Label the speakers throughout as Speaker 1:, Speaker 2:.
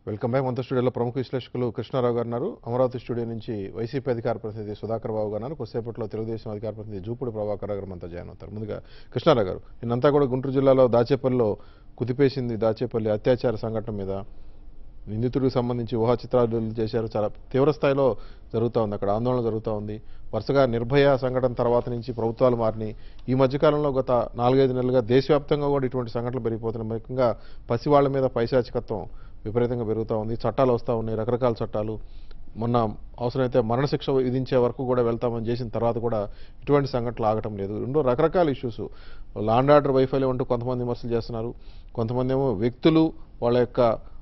Speaker 1: Welcome back మనతో స్టూడియోలో ప్రముఖ విశ్లేషకులు కృష్ణారావు గారు ఉన్నారు అమరావతి స్టూడియో నుంచి వైసీపీ అధికార ప్రతినిధి సుధాకర్ బాబు గారు ఉన్నారు కొద్దిసేపట్లో తెలుగుదేశం అధికార ప్రతినిధి జూపుడు ప్రభాకర్ గారు మనతో జాయిన్ అవుతారు ముందుగా కృష్ణారావు గారు నిన్నంతా కూడా గుంటూరు జిల్లాలో దాచేపల్లిలో కుదిపేసింది దాచేపల్లి అత్యాచార సంఘటన మీద నిందితుడికి సంబంధించి ఊహా చిత్రాలు చేశారు చాలా తీవ్ర స్థాయిలో జరుగుతూ ఉంది అక్కడ ఆందోళన జరుగుతూ ఉంది వరుసగా నిర్భయ సంఘటన తర్వాత నుంచి ప్రభుత్వాలు మారినాయి ఈ మధ్యకాలంలో గత నాలుగైదు నెలలుగా దేశవ్యాప్తంగా కూడా ఇటువంటి సంఘటనలు పెరిగిపోతున్నాయి ముఖ్యంగా పసివాళ్ల మీద పైశాచికత్వం విపరీతంగా పెరుగుతూ ఉంది చట్టాలు వస్తూ ఉన్నాయి రకరకాల చట్టాలు మొన్న అవసరమైతే మరణశిక్ష విధించే వరకు కూడా వెళ్తామని చేసిన తర్వాత కూడా ఇటువంటి సంఘటనలు ఆగటం లేదు రెండో రకరకాల ఇష్యూస్ లాండ్ ఆర్డర్ వైఫల్యం అంటూ కొంతమంది విమర్శలు చేస్తున్నారు కొంతమంది ఏమో వ్యక్తులు వాళ్ళ యొక్క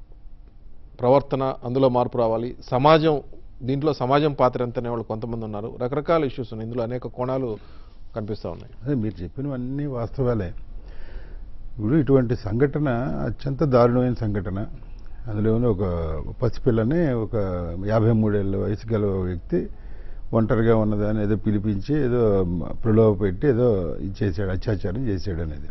Speaker 1: ప్రవర్తన అందులో మార్పు రావాలి సమాజం దీంట్లో సమాజం పాత్ర ఎంత వాళ్ళు కొంతమంది ఉన్నారు రకరకాల ఇష్యూస్ ఉన్నాయి ఇందులో అనేక కోణాలు కనిపిస్తూ ఉన్నాయి
Speaker 2: అదే మీరు చెప్పినవన్నీ వాస్తవాలే ఇప్పుడు ఇటువంటి సంఘటన అత్యంత దారుణమైన సంఘటన అందులోనే ఒక పసిపిల్లని ఒక యాభై మూడేళ్ళ వయసు గల వ్యక్తి ఒంటరిగా ఉన్నదాన్ని ఏదో పిలిపించి ఏదో ప్రలోభ పెట్టి ఏదో ఇది చేశాడు అత్యాచారం చేశాడు అనేది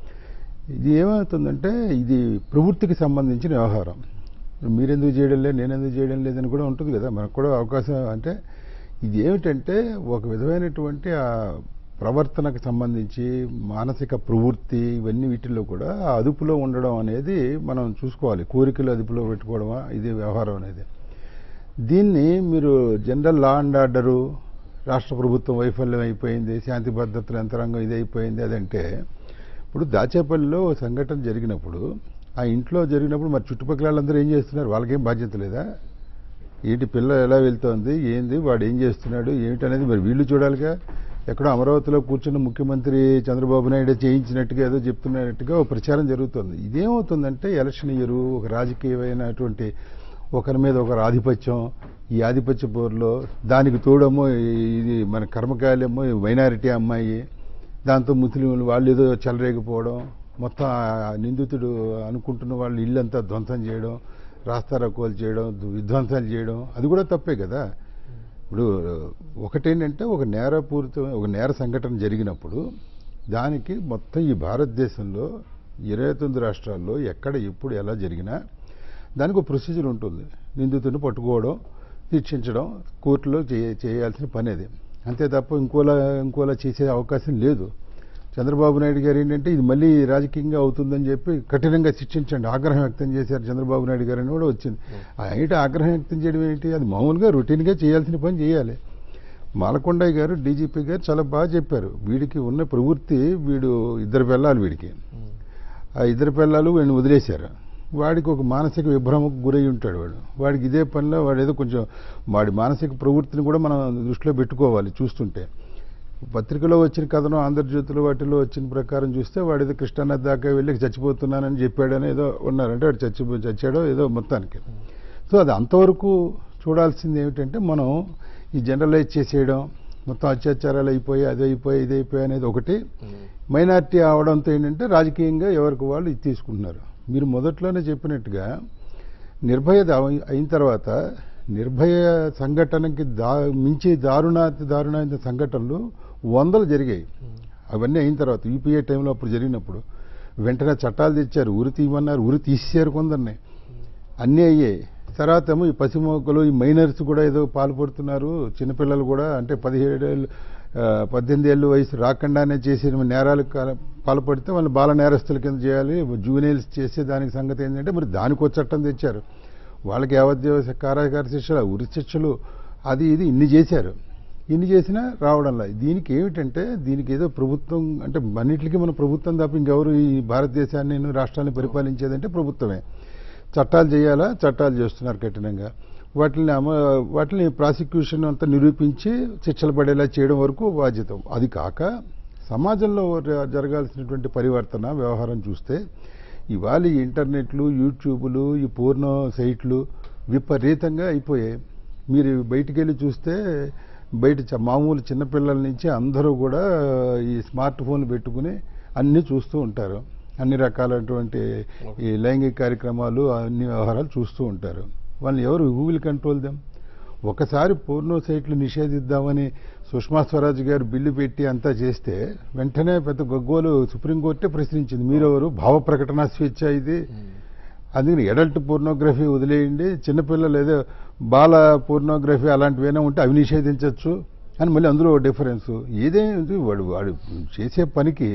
Speaker 2: ఇది ఏమవుతుందంటే ఇది ప్రవృత్తికి సంబంధించిన వ్యవహారం మీరెందుకు చేయడం లేదు నేనెందుకు చేయడం లేదని కూడా ఉంటుంది కదా మనకు కూడా అవకాశం అంటే ఇది ఏమిటంటే ఒక విధమైనటువంటి ఆ ప్రవర్తనకు సంబంధించి మానసిక ప్రవృత్తి ఇవన్నీ వీటిల్లో కూడా ఆ అదుపులో ఉండడం అనేది మనం చూసుకోవాలి కోరికలు అదుపులో పెట్టుకోవడమా ఇది వ్యవహారం అనేది దీన్ని మీరు జనరల్ లా అండ్ ఆర్డరు రాష్ట్ర ప్రభుత్వం వైఫల్యం అయిపోయింది శాంతి భద్రతల యంత్రాంగం ఇది అయిపోయింది అదంటే ఇప్పుడు దాచేపల్లిలో ఓ సంఘటన జరిగినప్పుడు ఆ ఇంట్లో జరిగినప్పుడు మరి చుట్టుపక్కల వాళ్ళందరూ ఏం చేస్తున్నారు వాళ్ళకేం బాధ్యత లేదా ఏంటి పిల్ల ఎలా వెళ్తోంది ఏంది వాడు ఏం చేస్తున్నాడు ఏమిటి అనేది మరి వీళ్ళు చూడాలిగా ఎక్కడో అమరావతిలో కూర్చున్న ముఖ్యమంత్రి చంద్రబాబు నాయుడు చేయించినట్టుగా ఏదో చెప్తున్నట్టుగా ఒక ప్రచారం జరుగుతుంది ఇదేమవుతుందంటే ఎలక్షన్ ఇయర్ ఒక రాజకీయమైనటువంటి ఒకరి మీద ఒకరు ఆధిపత్యం ఈ ఆధిపత్య పోరులో దానికి తోడేమో ఇది మన కర్మకాయలేమో ఈ మైనారిటీ అమ్మాయి దాంతో ముస్లింలు వాళ్ళు ఏదో చెలరేగిపోవడం మొత్తం ఆ నిందితుడు అనుకుంటున్న వాళ్ళు ఇల్లంతా ధ్వంసం చేయడం రాస్తారోకోలు చేయడం విధ్వంసాలు చేయడం అది కూడా తప్పే కదా ఇప్పుడు ఒకటేంటంటే ఒక నేరపూరిత ఒక నేర సంఘటన జరిగినప్పుడు దానికి మొత్తం ఈ భారతదేశంలో ఇరవై తొమ్మిది రాష్ట్రాల్లో ఎక్కడ ఎప్పుడు ఎలా జరిగినా దానికి ఒక ప్రొసీజర్ ఉంటుంది నిందితుడిని పట్టుకోవడం శిక్షించడం కోర్టులో చేయ చేయాల్సిన పని అది అంతే తప్ప ఇంకోలా ఇంకోలా చేసే అవకాశం లేదు చంద్రబాబు నాయుడు గారు ఏంటంటే ఇది మళ్ళీ రాజకీయంగా అవుతుందని చెప్పి కఠినంగా శిక్షించండి ఆగ్రహం వ్యక్తం చేశారు చంద్రబాబు నాయుడు గారు అని కూడా వచ్చింది ఆ ఏంటి ఆగ్రహం వ్యక్తం చేయడం ఏంటి అది మామూలుగా రొటీన్గా చేయాల్సిన పని చేయాలి మాలకొండయ్య గారు డీజీపీ గారు చాలా బాగా చెప్పారు వీడికి ఉన్న ప్రవృత్తి వీడు ఇద్దరు పిల్లలు వీడికి ఆ ఇద్దరు పిల్లలు వీడిని వదిలేశారు వాడికి ఒక మానసిక విభ్రమకు గురై ఉంటాడు వాడు వాడికి ఇదే పనిలో వాడు ఏదో కొంచెం వాడి మానసిక ప్రవృత్తిని కూడా మనం దృష్టిలో పెట్టుకోవాలి చూస్తుంటే పత్రికలో వచ్చిన కథనం ఆంధ్రజ్యోతిలో వాటిలో వచ్చిన ప్రకారం చూస్తే వాడిదో కృష్ణానది దాకా వెళ్ళి చచ్చిపోతున్నానని చెప్పాడని ఏదో ఉన్నారు అంటే వాడు చచ్చి చచ్చాడో ఏదో మొత్తానికి సో అది అంతవరకు చూడాల్సింది ఏమిటంటే మనం ఈ జనరలైజ్ చేసేయడం మొత్తం అత్యాచారాలు అయిపోయి అది అయిపోయి ఇది అయిపోయి అనేది ఒకటి మైనార్టీ అవడంతో ఏంటంటే రాజకీయంగా ఎవరికి వాళ్ళు ఇది తీసుకుంటున్నారు మీరు మొదట్లోనే చెప్పినట్టుగా నిర్భయ దా- అయిన తర్వాత నిర్భయ సంఘటనకి దా మించి దారుణాతి దారుణమైన సంఘటనలు వందలు జరిగాయి అవన్నీ అయిన తర్వాత యూపీఏ టైంలో అప్పుడు జరిగినప్పుడు వెంటనే చట్టాలు తెచ్చారు ఉరి తీయమన్నారు ఉరి తీసేశారు కొందరిని అన్నీ అయ్యాయి తర్వాత ఏమో ఈ పసిమొక్కలు ఈ మైనర్స్ కూడా ఏదో పాల్పడుతున్నారు చిన్నపిల్లలు కూడా అంటే పదిహేడు ఏళ్ళు ఆ, పద్దెనిమిది ఏళ్ళు వయసు రాకుండానే చేసిన నేరాలకు కా- పాల్పడితే వాళ్ళు బాల నేరస్తుల కింద చేయాలి జూనియల్స్ చేసే దానికి సంగతి ఏంటంటే మరి దానికి ఒక చట్టం తెచ్చారు వాళ్ళకి యావజ్జీవ కారాగార శిక్షలు ఉరి శిక్షలు అది ఇది ఇన్ని చేశారు ఇన్ని చేసినా రావడంలా దీనికి ఏమిటంటే దీనికి ఏదో ప్రభుత్వం అంటే అన్నిటికీ మన ప్రభుత్వం తప్ప ఇంకెవరు ఈ భారతదేశాన్ని రాష్ట్రాన్ని పరిపాలించేదంటే ప్రభుత్వమే చట్టాలు చేయాలా చట్టాలు చేస్తున్నారు కఠినంగా వాటిని అమ వాటిని ప్రాసిక్యూషన్ అంతా నిరూపించి శిక్షలు పడేలా చేయడం వరకు బాధ్యత అది కాక సమాజంలో ర- జరగాల్సినటువంటి పరివర్తన వ్యవహారం చూస్తే ఇవాళ ఈ ఇంటర్నెట్లు యూట్యూబులు ఈ పూర్ణ సైట్లు విపరీతంగా అయిపోయాయి మీరు బయటికి వెళ్ళి చూస్తే బయట చ- మామూలు చిన్నపిల్లల నుంచి అందరూ కూడా ఈ స్మార్ట్ ఫోన్ పెట్టుకుని అన్నీ చూస్తూ ఉంటారు అన్ని రకాలైనటువంటి ఈ లైంగిక కార్యక్రమాలు అన్ని వ్యవహారాలు చూస్తూ ఉంటారు వాళ్ళని ఎవరు హూ విల్ కంట్రోల్ దెమ్ ఒకసారి పోర్నో సైట్లు నిషేధిద్దామని సుష్మా స్వరాజ్ గారు బిల్లు పెట్టి అంతా చేస్తే వెంటనే పెద్ద గగ్గోలు సుప్రీంకోర్టే ప్రశ్నించింది మీరెవరు భావ ప్రకటన స్వేచ్ఛ ఇది అందుకని ఎడల్ట్ పోర్నోగ్రఫీ వదిలేయండి చిన్నపిల్లలు ఏదో బాల పోర్నోగ్రఫీ అలాంటివైనా ఉంటే అవి నిషేధించవచ్చు అని మళ్ళీ అందులో డిఫరెన్స్ ఏదైనా వాడు వాడు చేసే పనికి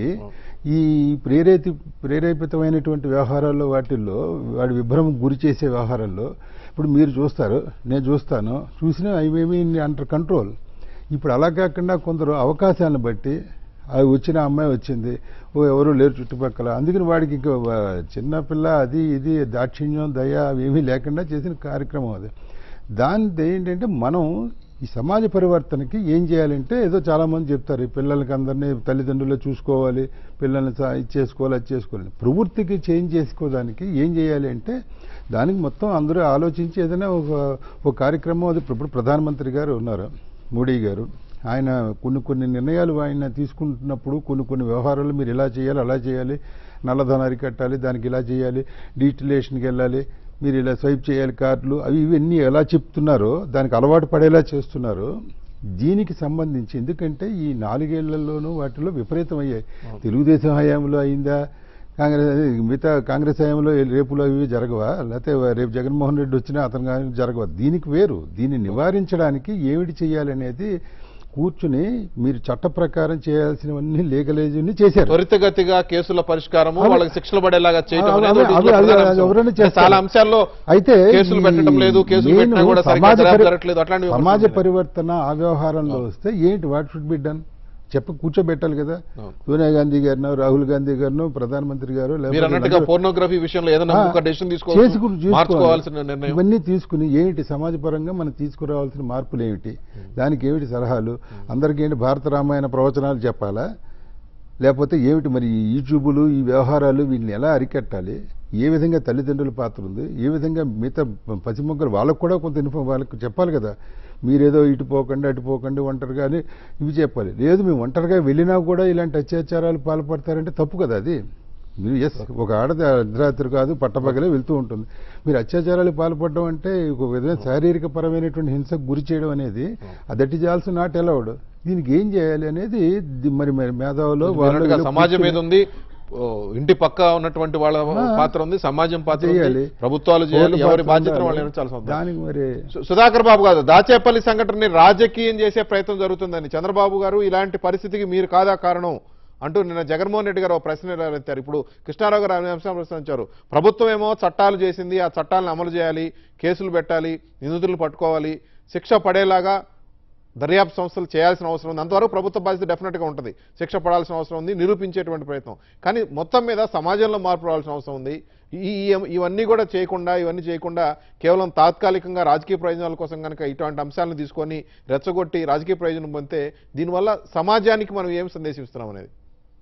Speaker 2: ఈ ప్రేరేతి ప్రేరేపితమైనటువంటి వ్యవహారాల్లో వాటిల్లో వాడి విభ్రమం గురి చేసే వ్యవహారాల్లో ఇప్పుడు మీరు చూస్తారు నేను చూస్తాను చూసినా అవేమీ అండర్ కంట్రోల్ ఇప్పుడు అలా కాకుండా కొందరు అవకాశాలను బట్టి అది వచ్చిన అమ్మాయి వచ్చింది ఓ ఎవరు లేరు చుట్టుపక్కల అందుకని వాడికి ఇంకా వా- చిన్నపిల్ల అది ఇది దాక్షిణ్యం దయ అవేమీ లేకుండా చేసిన కార్యక్రమం అది దాని ఏంటంటే మనం ఈ సమాజ పరివర్తనకి ఏం చేయాలంటే ఏదో చాలా మంది చెప్తారు ఈ పిల్లలకి అందరినీ తల్లిదండ్రులు చూసుకోవాలి పిల్లల్ని సా- ఇది చేసుకోవాలి అది చేసుకోవాలి ప్రవృత్తికి చేంజ్ చేసుకోవడానికి ఏం చేయాలి అంటే దానికి మొత్తం అందరూ ఆలోచించి ఏదైనా ఒక ఒక కార్యక్రమం అది ఇప్పుడు ప్రధానమంత్రి గారు ఉన్నారు మోడీ గారు ఆయన కొన్ని కొన్ని నిర్ణయాలు ఆయన తీసుకుంటున్నప్పుడు కొన్ని కొన్ని వ్యవహారాలు మీరు ఇలా చేయాలి అలా చేయాలి నల్లధనం అరికట్టాలి దానికి ఇలా చేయాలి డిజిటలేషన్కి వెళ్ళాలి మీరు ఇలా స్వైప్ చేయాలి కార్డులు అవి ఇవన్నీ ఎలా చెప్తున్నారో దానికి అలవాటు పడేలా చేస్తున్నారో దీనికి సంబంధించి ఎందుకంటే ఈ నాలుగేళ్లలోనూ వాటిలో విపరీతం అయ్యాయి తెలుగుదేశం హయాంలో అయిందా కాంగ్రెస్ అదే మిగతా కాంగ్రెస్ హయాంలో రేపులు అవి జరగవా లేకపోతే రేపు జగన్మోహన్ రెడ్డి వచ్చినా అతను కానీ జరగవా దీనికి వేరు దీన్ని నివారించడానికి ఏమిటి చేయాలనేది కూర్చుని మీరు చట్ట ప్రకారం చేయాల్సినవన్నీ లీగలైజ్ని చేశారు
Speaker 1: త్వరితగతిగా కేసుల పరిష్కారము
Speaker 2: అవి-
Speaker 1: వాళ్ళకి శిక్షలు పడేలాగా చేయటం
Speaker 2: అవి-
Speaker 1: అనేది
Speaker 2: అవి-
Speaker 1: ఇందులో
Speaker 2: అవి-
Speaker 1: ప్రధాన
Speaker 2: అవి
Speaker 1: అంశం.
Speaker 2: ఎవరైనా
Speaker 1: అంటే
Speaker 2: చేస్తారు.
Speaker 1: చాలా అంశాల్లో
Speaker 2: అయితే
Speaker 1: కేసులు
Speaker 2: ఈ
Speaker 1: పెట్టడం లేదు కేసులు
Speaker 2: నేను
Speaker 1: పెట్టినా కూడా సరిగ్గా
Speaker 2: సమాజ
Speaker 1: దర్యాప్తు
Speaker 2: పరి-
Speaker 1: జరగట్లేదు అట్లాంటివి
Speaker 2: సమాజ
Speaker 1: విమర్శలు ఉన్నాయి.
Speaker 2: పరివర్తన ఆ వ్యవహారంలో వస్తే ఏంటి వాట్ షుడ్ బి డన్ చెప్ప కూర్చోబెట్టాలి కదా
Speaker 1: అవును.
Speaker 2: సోనియా గాంధీ గారినో రాహుల్ గాంధీ గారినో ప్రధానమంత్రి గారు
Speaker 1: మీరు
Speaker 2: లేకపోతే
Speaker 1: అన్నట్టుగా
Speaker 2: వీళ్ళందరూ-
Speaker 1: పోర్నోగ్రఫీ విషయంలో ఏదైనా
Speaker 2: ఆ,
Speaker 1: ఒక డెసిషన్
Speaker 2: చేసుకుని
Speaker 1: తీసుకోవాలి
Speaker 2: చూసుకోవాలి.
Speaker 1: మార్చుకోవాల్సిన నిర్ణయం
Speaker 2: ఇవన్నీ తీసుకుని ఏమిటి సమాజపరంగా మనం తీసుకురావాల్సిన మార్పులు ఏమిటి దానికి ఏమిటి సలహాలు అందరికీ ఏంటి భారత రామాయణ ప్రవచనాలు చెప్పాలా లేకపోతే ఏమిటి మరి ఈ యూట్యూబులు ఈ వ్యవహారాలు వీటిని ఎలా అరికట్టాలి ఏ విధంగా తల్లిదండ్రుల పాత్ర ఉంది ఏ విధంగా మిగతా పసిమొగ్గలు వాళ్ళకు కూడా కొంత ఇన్ఫో వాళ్ళకి చెప్పాలి కదా మీరేదో ఇటు పోకండి అటు పోకండి ఒంటరిగా అని ఇవి చెప్పాలి లేదు మేము ఒంటరిగా వెళ్ళినా కూడా ఇలాంటి అత్యాచారాలు పాల్పడతారంటే తప్పు కదా అది మీరు ఎస్ ఒక ఆడది అర్ధరాత్రి కాదు పట్టపగలే వెళ్తూ ఉంటుంది మీరు అత్యాచారాలు పాల్పడడం అంటే ఒక విధమైన శారీరక పరమైనటువంటి హింసకు గురి చేయడం అనేది that is also not allowed దీనికి ఏం చేయాలి అనేది ది- మరి మరి మేధావులు
Speaker 1: మీరు
Speaker 2: వాళ్ళు
Speaker 1: అన్నట్టుగా
Speaker 2: వీళ్ళు
Speaker 1: సమాజం మీద
Speaker 2: కూర్చుని-
Speaker 1: ఉంది ఓ, ఇంటి పక్క ఉన్నటువంటి వాళ్ళ
Speaker 2: ఆ.
Speaker 1: పాత్ర ఉంది సమాజం పాత్ర ఉంది
Speaker 2: చేయాలి.
Speaker 1: ప్రభుత్వాలు చేయాలి
Speaker 2: పౌరుల
Speaker 1: ఎవరి
Speaker 2: పాత్ర
Speaker 1: బాధ్యతను
Speaker 2: ఉండాలి.
Speaker 1: వాళ్ళు నిర్వహించాల్సి ఉంటుంది
Speaker 2: దానికి మరి
Speaker 1: సు- సుధాకర్ బాబు గారు దాచేపల్లి సంఘటనని రాజకీయం చేసే ప్రయత్నం జరుగుతుందని చంద్రబాబు గారు ఇలాంటి పరిస్థితికి మీరు కాదా కారణం అంటూ నిన్న జగన్మోహన్ రెడ్డి గారు ఒక ప్రశ్న ఎత్తారు ఇప్పుడు కృష్ణారావు గారు అనే అంశం ప్రశ్నించారు ప్రభుత్వం ఏమో చట్టాలు చేసింది ఆ చట్టాలను అమలు చేయాలి కేసులు పెట్టాలి నిందితులను పట్టుకోవాలి శిక్ష పడేలాగా దర్యాప్తు సంస్థలు చేయాల్సిన అవసరం ఉంది అంతవరకు ప్రభుత్వ బాధ్యత డెఫినెట్గా ఉంటుంది శిక్ష పడాల్సిన అవసరం ఉంది నిరూపించేటువంటి ప్రయత్నం కానీ మొత్తం మీద సమాజంలో మార్పు రావాల్సిన అవసరం ఉంది ఈ ఈ- ఇవన్నీ కూడా చేయకుండా ఇవన్నీ చేయకుండా కేవలం తాత్కాలికంగా రాజకీయ ప్రయోజనాల కోసం కనుక ఇటువంటి అంశాలను తీసుకొని రెచ్చగొట్టి రాజకీయ ప్రయోజనం పొందితే దీనివల్ల సమాజానికి మనం ఏం సందేశం ఇస్తున్నాం అనేది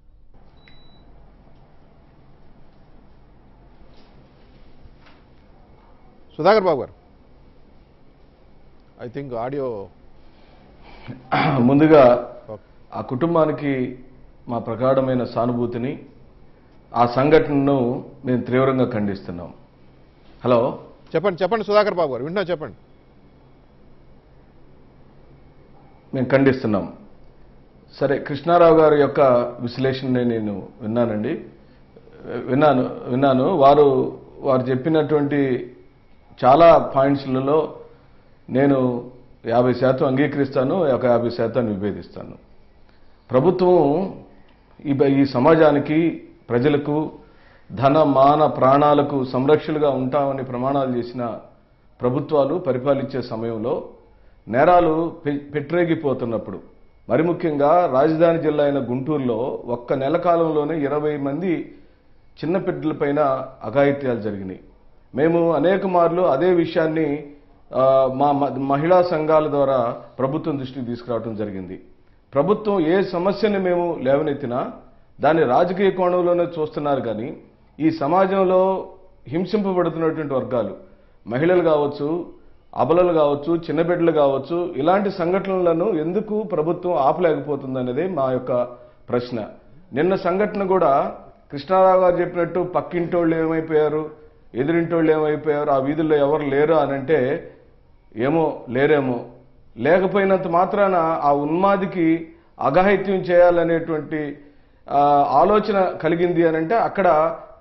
Speaker 1: సుధాకర్ బాబు గారు ఐ థింక్ ఆడియో
Speaker 3: ముందుగా ఆ కుటుంబానికి మా ప్రగాఢమైన సానుభూతిని ఆ సంఘటనను మేము తీవ్రంగా ఖండిస్తున్నాం హలో
Speaker 1: చెప్పండి చెప్పండి సుధాకర్ బాబు గారు వింటున్నా చెప్పండి
Speaker 3: మేము ఖండిస్తున్నాం సరే కృష్ణారావు గారి యొక్క విశ్లేషణని నేను విన్నానండి విన్నాను విన్నాను వారు వారు చెప్పినటువంటి చాలా పాయింట్స్లలో నేను యాభై శాతం అంగీకరిస్తాను ఒక యాభై శాతాన్ని విభేదిస్తాను ప్రభుత్వం ఈ బ- ఈ సమాజానికి ప్రజలకు ధన మాన ప్రాణాలకు సంరక్షలుగా ఉంటామని ప్రమాణాలు చేసిన ప్రభుత్వాలు పరిపాలించే సమయంలో నేరాలు పె- పెట్టరేగిపోతున్నప్పుడు మరి ముఖ్యంగా రాజధాని జిల్లా అయిన గుంటూరులో ఒక్క నెల కాలంలోనే ఇరవై మంది చిన్న బిడ్డలపైన అఘాయిత్యాలు జరిగినాయి మేము అనేక మార్లు అదే విషయాన్ని ఆ, మా మ- మహిళా సంఘాల ద్వారా ప్రభుత్వం దృష్టికి తీసుకురావడం జరిగింది ప్రభుత్వం ఏ సమస్యని మేము లేవనెత్తినా దాన్ని రాజకీయ కోణంలోనే చూస్తున్నారు కానీ ఈ సమాజంలో హింసింపబడుతున్నటువంటి వర్గాలు మహిళలు కావచ్చు అబలలు కావచ్చు చిన్నబిడ్డలు కావచ్చు ఇలాంటి సంఘటనలను ఎందుకు ప్రభుత్వం ఆపలేకపోతుందనేదే మా యొక్క ప్రశ్న నిన్న సంఘటన కూడా కృష్ణారావు గారు చెప్పినట్టు పక్కింటోళ్ళు ఏమైపోయారు ఎదురింటోళ్ళు ఏమైపోయారు ఆ వీధుల్లో ఎవరు లేరు అని అంటే ఏమో లేరేమో లేకపోయినంత మాత్రాన ఆ ఉన్మాదికి అఘాయిత్యం చేయాలనేటువంటి ఆ, ఆలోచన కలిగింది అని అంటే అక్కడ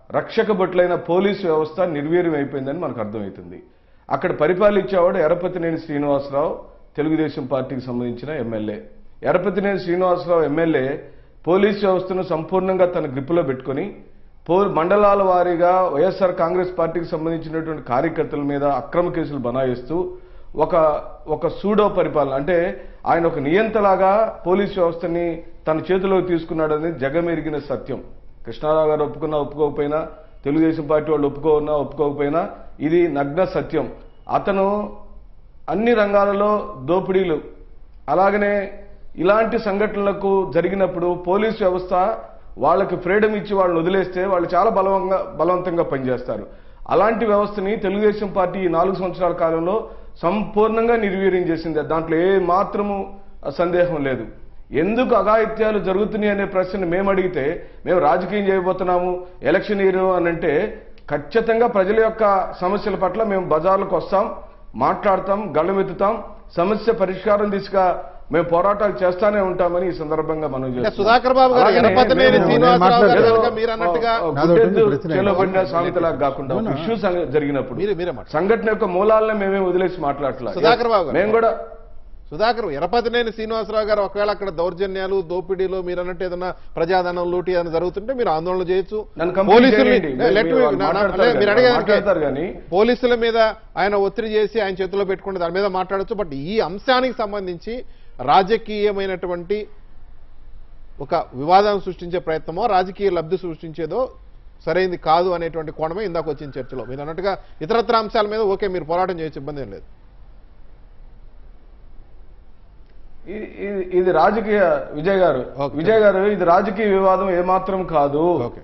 Speaker 3: రక్షక భటులైన పోలీసు వ్యవస్థ నిర్వీర్యం అయిపోయిందని మనకు అర్థమవుతుంది అక్కడ పరిపాలించేవాడు ఎరపతినేని శ్రీనివాసరావు తెలుగుదేశం పార్టీకి సంబంధించిన MLA Yarapathineni Srinivasarao MLA police వ్యవస్థను సంపూర్ణంగా తన గ్రిప్పులో పెట్టుకొని పో మండలాల వారీగా వైఎస్ఆర్ కాంగ్రెస్ పార్టీకి సంబంధించినటువంటి కార్యకర్తల మీద అక్రమ కేసులు బనాయిస్తూ ఒక ఒక సూడో పరిపాలన అంటే ఆయన ఒక నియంతలాగా పోలీస్ వ్యవస్థని తన చేతిలోకి తీసుకున్నాడని జగమెరిగిన సత్యం కృష్ణారావు గారు ఒప్పుకున్నా ఒప్పుకోకపోయినా తెలుగుదేశం పార్టీ వాళ్ళు ఒప్పుకోన్నా ఒప్పుకోకపోయినా ఇది నగ్న సత్యం అతను అన్ని రంగాలలో దోపిడీలు అలాగనే ఇలాంటి సంఘటనలకు జరిగినప్పుడు పోలీస్ వ్యవస్థ వాళ్ళకి ఫ్రీడమ్ ఇచ్చి వాళ్ళని వదిలేస్తే వాళ్ళు చాలా బలవంగా బలవంతంగా పనిచేస్తారు అలాంటి వ్యవస్థని తెలుగుదేశం పార్టీ ఈ నాలుగు సంవత్సరాల కాలంలో సంపూర్ణంగా నిర్వీర్యం చేసింది దాంట్లో ఏ మాత్రము సందేహం లేదు ఎందుకు అఘాయిత్యాలు జరుగుతున్నాయి అనే ప్రశ్న మేము అడిగితే మేము రాజకీయం చేయబోతున్నాము ఎలక్షన్ ఇయర్ అని అంటే ఖచ్చితంగా ప్రజల యొక్క సమస్యల పట్ల మేము బజార్లకు వస్తాం మాట్లాడతాం గళ్ళమెత్తుతాం సమస్య పరిష్కారం దిశగా మేము పోరాటాలు చేస్తానే ఉంటామని ఈ సందర్భంగా మనం
Speaker 1: అంటే సుధాకర్ బాబు గారు
Speaker 3: అలాగనే
Speaker 1: ఎనపతినేని
Speaker 3: మేము-
Speaker 1: శ్రీనివాసరావు గారు
Speaker 2: మాట్లాడారు.
Speaker 1: కనుక మీరు అన్నట్టుగా
Speaker 2: నాదొకటి
Speaker 3: గుడ్డెద్దు
Speaker 2: ప్రశ్న.
Speaker 3: చేలో పడిన సామెతలాగా కాకుండా
Speaker 2: అవునా?
Speaker 3: ఇష్యూస్ జరిగినప్పుడు
Speaker 1: మీరే మీరే మాట్లాడండి.
Speaker 3: సంఘటన యొక్క మూలాలనే మేమే వదిలేసి మాట్లాడలేదు
Speaker 1: సుధాకర్ బాబు గారు.
Speaker 3: మేము కూడా
Speaker 1: సుధాకర్ ఎరపతినేని శ్రీనివాసరావు గారు ఒకవేళ అక్కడ దౌర్జన్యాలు దోపిడీలు మీరు అన్నట్టు ఏదైనా ప్రజాధనం లూటి అని జరుగుతుంటే మీరు ఆందోళన చేయొచ్చు
Speaker 3: నన్ను కంప్లీట్
Speaker 1: పోలీసులు
Speaker 3: చేయండి.
Speaker 1: లే- let me-
Speaker 3: వాళ్ళు
Speaker 1: నా- నా-
Speaker 3: మాట్లాడతారు
Speaker 1: మీరు
Speaker 3: కానీ,
Speaker 1: అడిగేదానికి
Speaker 3: మాట్లాడతారు కానీ
Speaker 1: పోలీసుల మీద ఆయన ఒత్తిడి చేసి ఆయన చేతిలో పెట్టుకుని దాని మీద మాట్లాడొచ్చు బట్ ఈ అంశానికి సంబంధించి రాజకీయమైనటువంటి ఒక వివాదం సృష్టించే ప్రయత్నమో రాజకీయ లబ్ధి సృష్టించేదో సరైంది కాదు అనేటువంటి కోణమే ఇందాక వచ్చిన చర్చలో మీరు అన్నట్టుగా ఇతరత్ర అంశాల మీద ఓకే మీరు పోరాటం చేయొచ్చు ఇబ్బంది ఏం లేదు
Speaker 3: ఇది- ఇది- ఇది రాజకీయ విజయ్ గారు
Speaker 1: ఓకే.
Speaker 3: విజయ్ గారు ఇది రాజకీయ వివాదం ఏమాత్రం కాదు
Speaker 1: ఓకే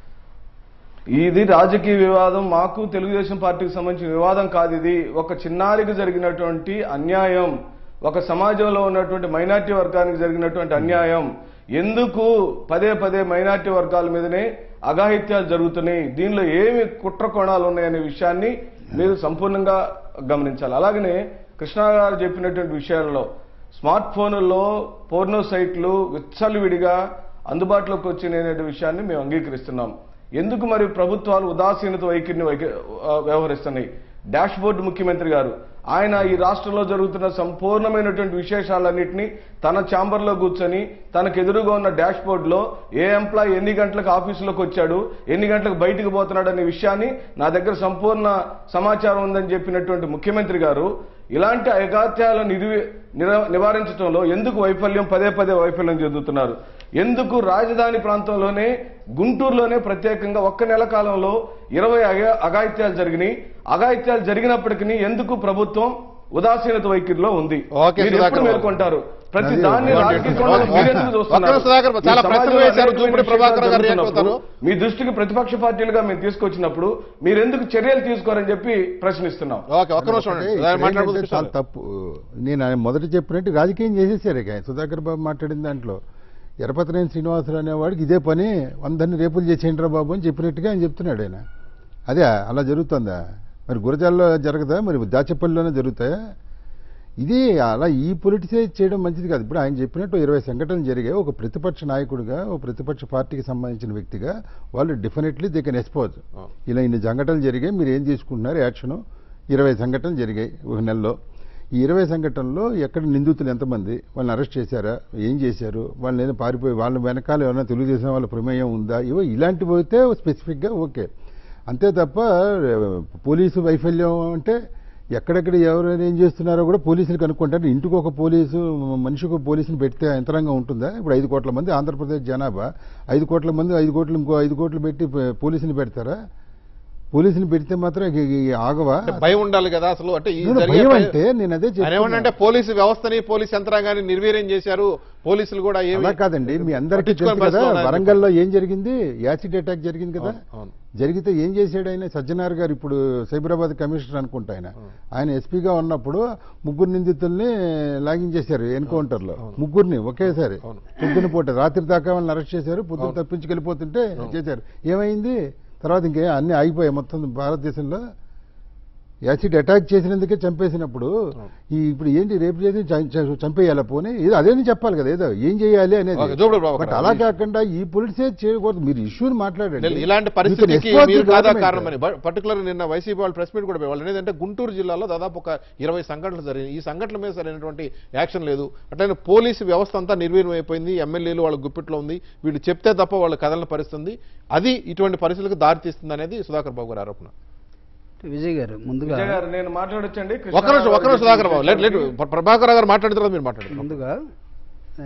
Speaker 3: ఇది రాజకీయ వివాదం మాకు తెలుగుదేశం పార్టీకి సంబంధించిన వివాదం కాదు ఇది ఒక చిన్నారికి జరిగినటువంటి అన్యాయం ఒక సమాజంలో ఉన్నటువంటి మైనార్టీ వర్గానికి జరిగినటువంటి అన్యాయం ఎందుకు పదే పదే మైనార్టీ వర్గాల మీదనే అఘాయిత్యాలు జరుగుతున్నాయి దీనిలో ఏమి కుట్ర కోణాలు ఉన్నాయనే విషయాన్ని మీరు సంపూర్ణంగా గమనించాలి అలాగనే కృష్ణ గారు చెప్పినటువంటి విషయాల్లో స్మార్ట్ ఫోన్లలో పోర్నో సైట్లు విచ్చలవిడిగా అందుబాటులోకి వచ్చిన విషయాన్ని మేము అంగీకరిస్తున్నాం ఎందుకు మరి ప్రభుత్వాలు ఉదాసీనత వైఖరిని వైఖ- ఆ, వ్యవహరిస్తున్నాయి డాష్ బోర్డు ముఖ్యమంత్రి గారు ఆయన ఈ రాష్ట్రంలో జరుగుతున్న సంపూర్ణమైనటువంటి విశేషాలన్నింటినీ తన ఛాంబర్లో కూర్చొని తనకు ఎదురుగా ఉన్న డాష్ బోర్డులో ఏ ఎంప్లాయ్ ఎన్ని గంటలకు ఆఫీసులోకి వచ్చాడు ఎన్ని గంటలకు బయటికి పోతున్నాడు అనే విషయాన్ని నా దగ్గర సంపూర్ణ సమాచారం ఉందని చెప్పినటువంటి ముఖ్యమంత్రి గారు ఇలాంటి అగాత్యాలను నిర్వి నిర- నివారించడంలో ఎందుకు వైఫల్యం పదే పదే వైఫల్యం చెందుతున్నారు ఎందుకు రాజధాని ప్రాంతంలోనే గుంటూరులోనే ప్రత్యేకంగా ఒక్క నెల కాలంలో ఇరవై అగా అఘాయిత్యాలు జరిగినాయి అఘాయిత్యాలు జరిగినప్పటికీ ఎందుకు ప్రభుత్వం ఉదాసీనత వైఖరిలో ఉంది
Speaker 1: ఓకే,
Speaker 3: మీరు
Speaker 1: సుధాకర్
Speaker 3: ఎప్పుడు
Speaker 1: బాబు.
Speaker 3: మేల్కొంటారు ప్రతి
Speaker 2: అది
Speaker 3: దాన్ని
Speaker 2: ఒక
Speaker 3: రాజకీయ
Speaker 2: ఒక
Speaker 3: కోణంలో
Speaker 1: ఒక
Speaker 3: మీరెందుకు చూస్తున్నారు?
Speaker 1: ఒక్క సుధాకర్ బాబు, చాలా
Speaker 3: ఈ
Speaker 1: ప్రశ్నలు
Speaker 3: సమాజంలో
Speaker 1: వేశారు.
Speaker 3: అనేకమైన
Speaker 1: జూపూడి ప్రభాకర్ గారు
Speaker 3: విషయాలు
Speaker 1: రియాక్ట్ అవుతారు.
Speaker 3: జరుగుతున్నప్పుడు మీ దృష్టికి ప్రతిపక్ష పార్టీలుగా మేము తీసుకొచ్చినప్పుడు మీరెందుకు చర్యలు తీసుకోరని చెప్పి ప్రశ్నిస్తున్నాం
Speaker 1: ఓకే ఒక్క నిమిషం ఉండండి.
Speaker 2: ఒకటే,
Speaker 1: దాన్ని
Speaker 2: ఇక్కడ
Speaker 1: మాట్లాడబోతు
Speaker 2: ఏంటంటే చాలా తప్పు నేను ఆయన మొదట చెప్పినట్టు రాజకీయం చేసేసారు ఇక ఆయన సుధాకర్ బాబు మాట్లాడిన దాంట్లో ఎరపతినేని శ్రీనివాసరావు అనేవాడికి ఇదే పని అందరినీ రేపులు చేసేయండిరా బాబు అని చెప్పినట్టుగా ఆయన చెప్తున్నాడు ఆయన అదే అలా జరుగుతుందా మరి గురజాల్లో జరగదా మరి దాచేపల్లిలోనే జరుగుతాయా ఇది అలా ఈ పొలిటిసైజ్ చేయడం మంచిది కాదు ఇప్పుడు ఆయన చెప్పినట్టు ఇరవై సంఘటనలు జరిగాయి ఒక ప్రతిపక్ష నాయకుడిగా ఒక ప్రతిపక్ష పార్టీకి సంబంధించిన వ్యక్తిగా వాళ్ళు డెఫినెట్లీ దే కెన్ ఎక్స్పోజ్
Speaker 1: అవును.
Speaker 2: ఇలా ఇన్ని సంఘటనలు జరిగాయి మీరు ఏం తీసుకుంటున్నారు యాక్షను ఇరవై సంఘటనలు జరిగాయి ఒక నెలలో ఈ ఇరవై సంఘటనలో ఎక్కడ నిందితులు ఎంతమంది వాళ్ళని అరెస్ట్ చేశారా ఏం చేశారు వాళ్ళని ఏదైనా పారిపోయి వాళ్ళ వెనకాల ఏమైనా తెలుగుదేశం వాళ్ళ ప్రమేయం ఉందా ఇవో ఇలాంటివి అయితే స్పెసిఫిక్గా ఓకే అంతే తప్ప ఆ, పోలీసు వైఫల్యం అంటే ఎక్కడెక్కడ ఎవరైనా ఏం చేస్తున్నారో కూడా పోలీసులు కనుక్కుంటారు ఇంటికి ఒక పోలీసు మనిషికి ఒక పోలీసుని పెడితే యంత్రాంగం ఉంటుందా ఇప్పుడు ఐదు కోట్ల మంది ఆంధ్రప్రదేశ్ జనాభా ఐదు కోట్ల మంది ఐదు కోట్లు ఇంకో ఐదు కోట్లు పెట్టి ప- పోలీసుని పెడతారా పోలీసుని పెడితే మాత్రం ఇక- ఇక ఆగవా
Speaker 1: అంటే భయం ఉండాలి కదా అసలు అంటే ఈ
Speaker 2: నేను
Speaker 1: జరిగే
Speaker 2: భయం
Speaker 1: భయం-
Speaker 2: అంటే నేను అదే
Speaker 1: ఆయన ఏమన్నంటే
Speaker 2: చెప్తున్నా.
Speaker 1: పోలీసు వ్యవస్థని పోలీసు యంత్రాంగాన్ని నిర్వీర్యం చేశారు పోలీసులు కూడా ఏమి
Speaker 2: అలా కాదండి మీ అందరికీ
Speaker 1: పట్టించుకోని
Speaker 2: తెలుసు కదా
Speaker 1: పరిస్థితులు ఉన్నాయని
Speaker 2: వరంగల్లో ఏం జరిగింది యాసిడ్ అటాక్ జరిగింది కదా
Speaker 1: అవును, అవును.
Speaker 2: జరిగితే ఏం చేశాడు ఆయన సజ్జనార్ గారు ఇప్పుడు సైబరాబాద్ కమిషనర్ అనుకుంటా ఆయన ఆయన ఎస్పీగా ఉన్నప్పుడు ముగ్గురు నిందితుల్ని లాగించేశారు ఎన్కౌంటర్ లో ముగ్గురిని ఒకేసారి
Speaker 1: అవును.
Speaker 2: పొద్దున పూట రాత్రి దాకా వాళ్ళని అరెస్ట్ చేశారు పొద్దున తప్పించుకెళ్ళిపోతుంటే చేశారు ఏమైంది తర్వాత ఇంకే అన్ని ఆగిపోయాయి మొత్తం భారతదేశంలో యాసిడ్ అటాక్ చేసినందుకే చంపేసినప్పుడు ఈ ఇప్పుడు ఏంటి రేపు చేసి చం- చం- చంపేయాలా పోనీ ఏదో అదేని చెప్పాలి కదా ఏదో ఏం చేయాలి అనేది
Speaker 1: ఓకే, జోబుడు ప్రభాకర్
Speaker 2: బట్ అలా కాకుండా ఈ పొలిటిసే చేయకూడదు మీరు ఇష్యూని మాట్లాడండి
Speaker 1: లేదు, ఇలాంటి
Speaker 2: You can
Speaker 1: పరిస్థితికి
Speaker 2: expose
Speaker 1: మీరు
Speaker 2: the
Speaker 1: కాదా
Speaker 2: government.
Speaker 1: కారణమని పర్టికులర్ నిన్న వైసీపీ వాళ్ళు ప్రెస్ మీట్ కూడా పెట్టారు. వాళ్ళు ఏంటంటే గుంటూరు జిల్లాలో దాదాపు ఒక ఇరవై సంఘటనలు జరిగాయి ఈ సంఘటనల మీద సరైనటువంటి యాక్షన్ లేదు అట్లనే పోలీసు వ్యవస్థ అంతా నిర్వీర్యం అయిపోయింది ఎమ్మెల్యేలు వాళ్ళ గుప్పిట్లో ఉంది వీళ్ళు చెప్తే తప్ప వాళ్ళు కదలని పరిస్థితుంది అది ఇటువంటి పరిస్థితులకు దారితీస్తుంది అనేది సుధాకర్ బాబు గారి ఆరోపణ
Speaker 4: విజయ్ గారు ముందుగా
Speaker 3: విజయ్ గారు నేను మాట్లాడొచ్చండి
Speaker 1: ఒక నిమిషం ఒక నిమిషం సుధాకర్ బాబు లేదు లేదు ప్రభాకర్ గారు మాట్లాడిన తర్వాత మీరు మాట్లాడారు
Speaker 4: ముందుగా ఆ,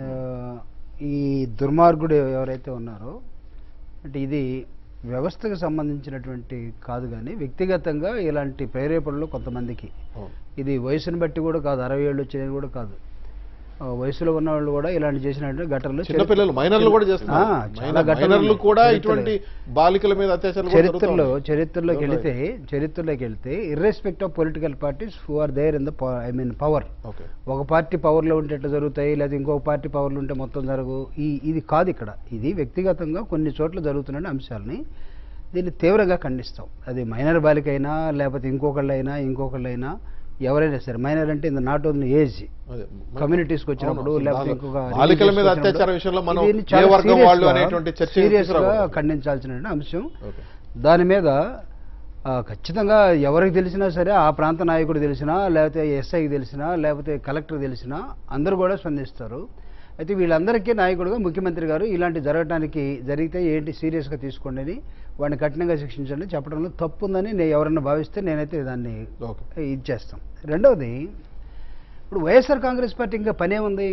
Speaker 4: ఈ దుర్మార్గుడు ఎవరైతే ఉన్నారో అంటే ఇది వ్యవస్థకు సంబంధించినటువంటి కాదు కానీ వ్యక్తిగతంగా ఇలాంటి ప్రేరేపణలు కొంతమందికి ఇది వయసుని బట్టి కూడా కాదు అరవై ఏళ్ళు వచ్చినవి కూడా కాదు ఆ, వయసులో ఉన్న వాళ్ళు కూడా ఇలాంటి చేసినటువంటి ఘటనలు
Speaker 1: చిన్నపిల్లలు మైనర్లు కూడా చేస్తున్నారు
Speaker 4: ఆ, చాలా
Speaker 1: మైనర్-
Speaker 4: ఘటనలు
Speaker 1: మైనర్లు కూడా
Speaker 4: చరిత్రలో.
Speaker 1: ఇటువంటి బాలికల మీద అత్యాచారాలు కూడా జరుగుతూ
Speaker 4: చరిత్రలో
Speaker 1: ఉన్నాయి.
Speaker 4: చరిత్రలోకి వెళితే చరిత్రలోకి వెళ్తే irrespect of political parties who are there in the I mean power
Speaker 1: okay
Speaker 4: ఒక పార్టీ పవర్లో ఉంటే ఎట్లా జరుగుతాయి లేదా ఇంకొక పార్టీ పవర్లో ఉంటే మొత్తం జరగు ఈ ఇది కాదు ఇక్కడ ఇది వ్యక్తిగతంగా కొన్ని చోట్ల జరుగుతున్న అంశాలని దీన్ని తీవ్రంగా ఖండిస్తాం అది మైనర్ బాలికైనా లేకపోతే ఇంకొకళ్ళైనా ఇంకొకళ్ళైనా ఎవరైనా సరే మైనర్ అంటే ఇది నాట్ ఓన్లీ ఏజ్
Speaker 1: అదే.
Speaker 4: కమ్యూనిటీస్కి వచ్చినప్పుడు
Speaker 1: అవును.
Speaker 4: లేకపోతే
Speaker 1: బాగా-
Speaker 4: ఇంకొక
Speaker 1: బాలికల మీద
Speaker 4: religious కి
Speaker 1: అత్యాచార
Speaker 4: వచ్చినప్పుడు
Speaker 1: విషయంలో మనం
Speaker 4: దీన్ని
Speaker 1: ఏ
Speaker 4: చాలా
Speaker 1: వర్గం
Speaker 4: serious
Speaker 1: వాళ్ళు
Speaker 4: గా-
Speaker 1: అనేటువంటి చర్చ
Speaker 4: serious గా
Speaker 1: తీసుకురాకూడదు.
Speaker 4: ఖండించాల్సిన అంశం
Speaker 1: ఓకే
Speaker 4: దాని మీద ఆ, ఖచ్చితంగా ఎవరికి తెలిసినా సరే ఆ ప్రాంత నాయకుడు తెలిసినా లేకపోతే ఎస్ఐకి తెలిసినా లేకపోతే కలెక్టర్ తెలిసినా అందరూ కూడా స్పందిస్తారు అయితే వీళ్ళందరికీ నాయకుడుగా ముఖ్యమంత్రి గారు ఇలాంటి జరగడానికి జరిగితే ఏంటి సీరియస్గా తీసుకోండి అని వాడిని కఠినంగా శిక్షించండి చెప్పడంలో తప్పు ఉందని నేను ఎవరన్నా భావిస్తే నేనైతే దాన్ని
Speaker 1: ఓకే
Speaker 4: ఇది చేస్తాం రెండవది ఇప్పుడు వైఎస్ఆర్ కాంగ్రెస్ పార్టీ ఇంకా పనే ఉంది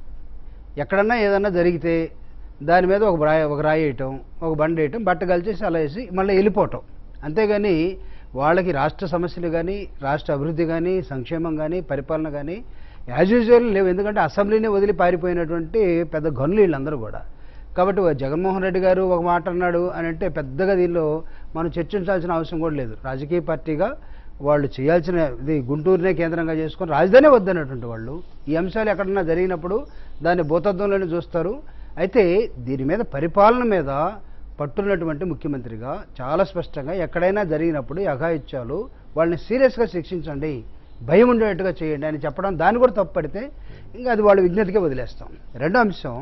Speaker 4: ఎక్కడన్నా ఏదన్నా జరిగితే దాని మీద ఒక రాయి ఒక రాయి వేయటం ఒక బండి వేయటం బట్ట కలిచేసి అలా వేసి మళ్ళీ వెళ్ళిపోవటం అంతేగాని వాళ్ళకి రాష్ట్ర సమస్యలు కానీ రాష్ట్ర అభివృద్ధి కానీ సంక్షేమం కానీ పరిపాలన కానీ యాజ్ యూజువల్ లేవు ఎందుకంటే అసెంబ్లీని వదిలి పారిపోయినటువంటి పెద్ద గనులు వీళ్ళందరూ కూడా కాబట్టి ఓ జగన్మోహన్ రెడ్డి గారు ఒక మాట అన్నాడు అని అంటే పెద్దగా దీనిలో మనం చర్చించాల్సిన అవసరం కూడా లేదు రాజకీయ పార్టీగా వాళ్ళు చేయాల్సిన ఇది గుంటూరునే కేంద్రంగా చేసుకొని రాజధానే వద్దన్నటువంటి వాళ్ళు ఈ అంశాలు ఎక్కడన్నా జరిగినప్పుడు దాన్ని భూతత్వంలోనే చూస్తారు అయితే దీని మీద పరిపాలన మీద పట్టున్నటువంటి ముఖ్యమంత్రిగా చాలా స్పష్టంగా ఎక్కడైనా జరిగినప్పుడు ఈ అఘాయిత్యాలు వాళ్ళని సీరియస్గా శిక్షించండి భయం ఉండేట్టుగా చేయండి అని చెప్పడం దాన్ని కూడా తప్పుపడితే ఇంకా అది వాళ్ళ విజ్ఞతకే వదిలేస్తాం రెండో అంశం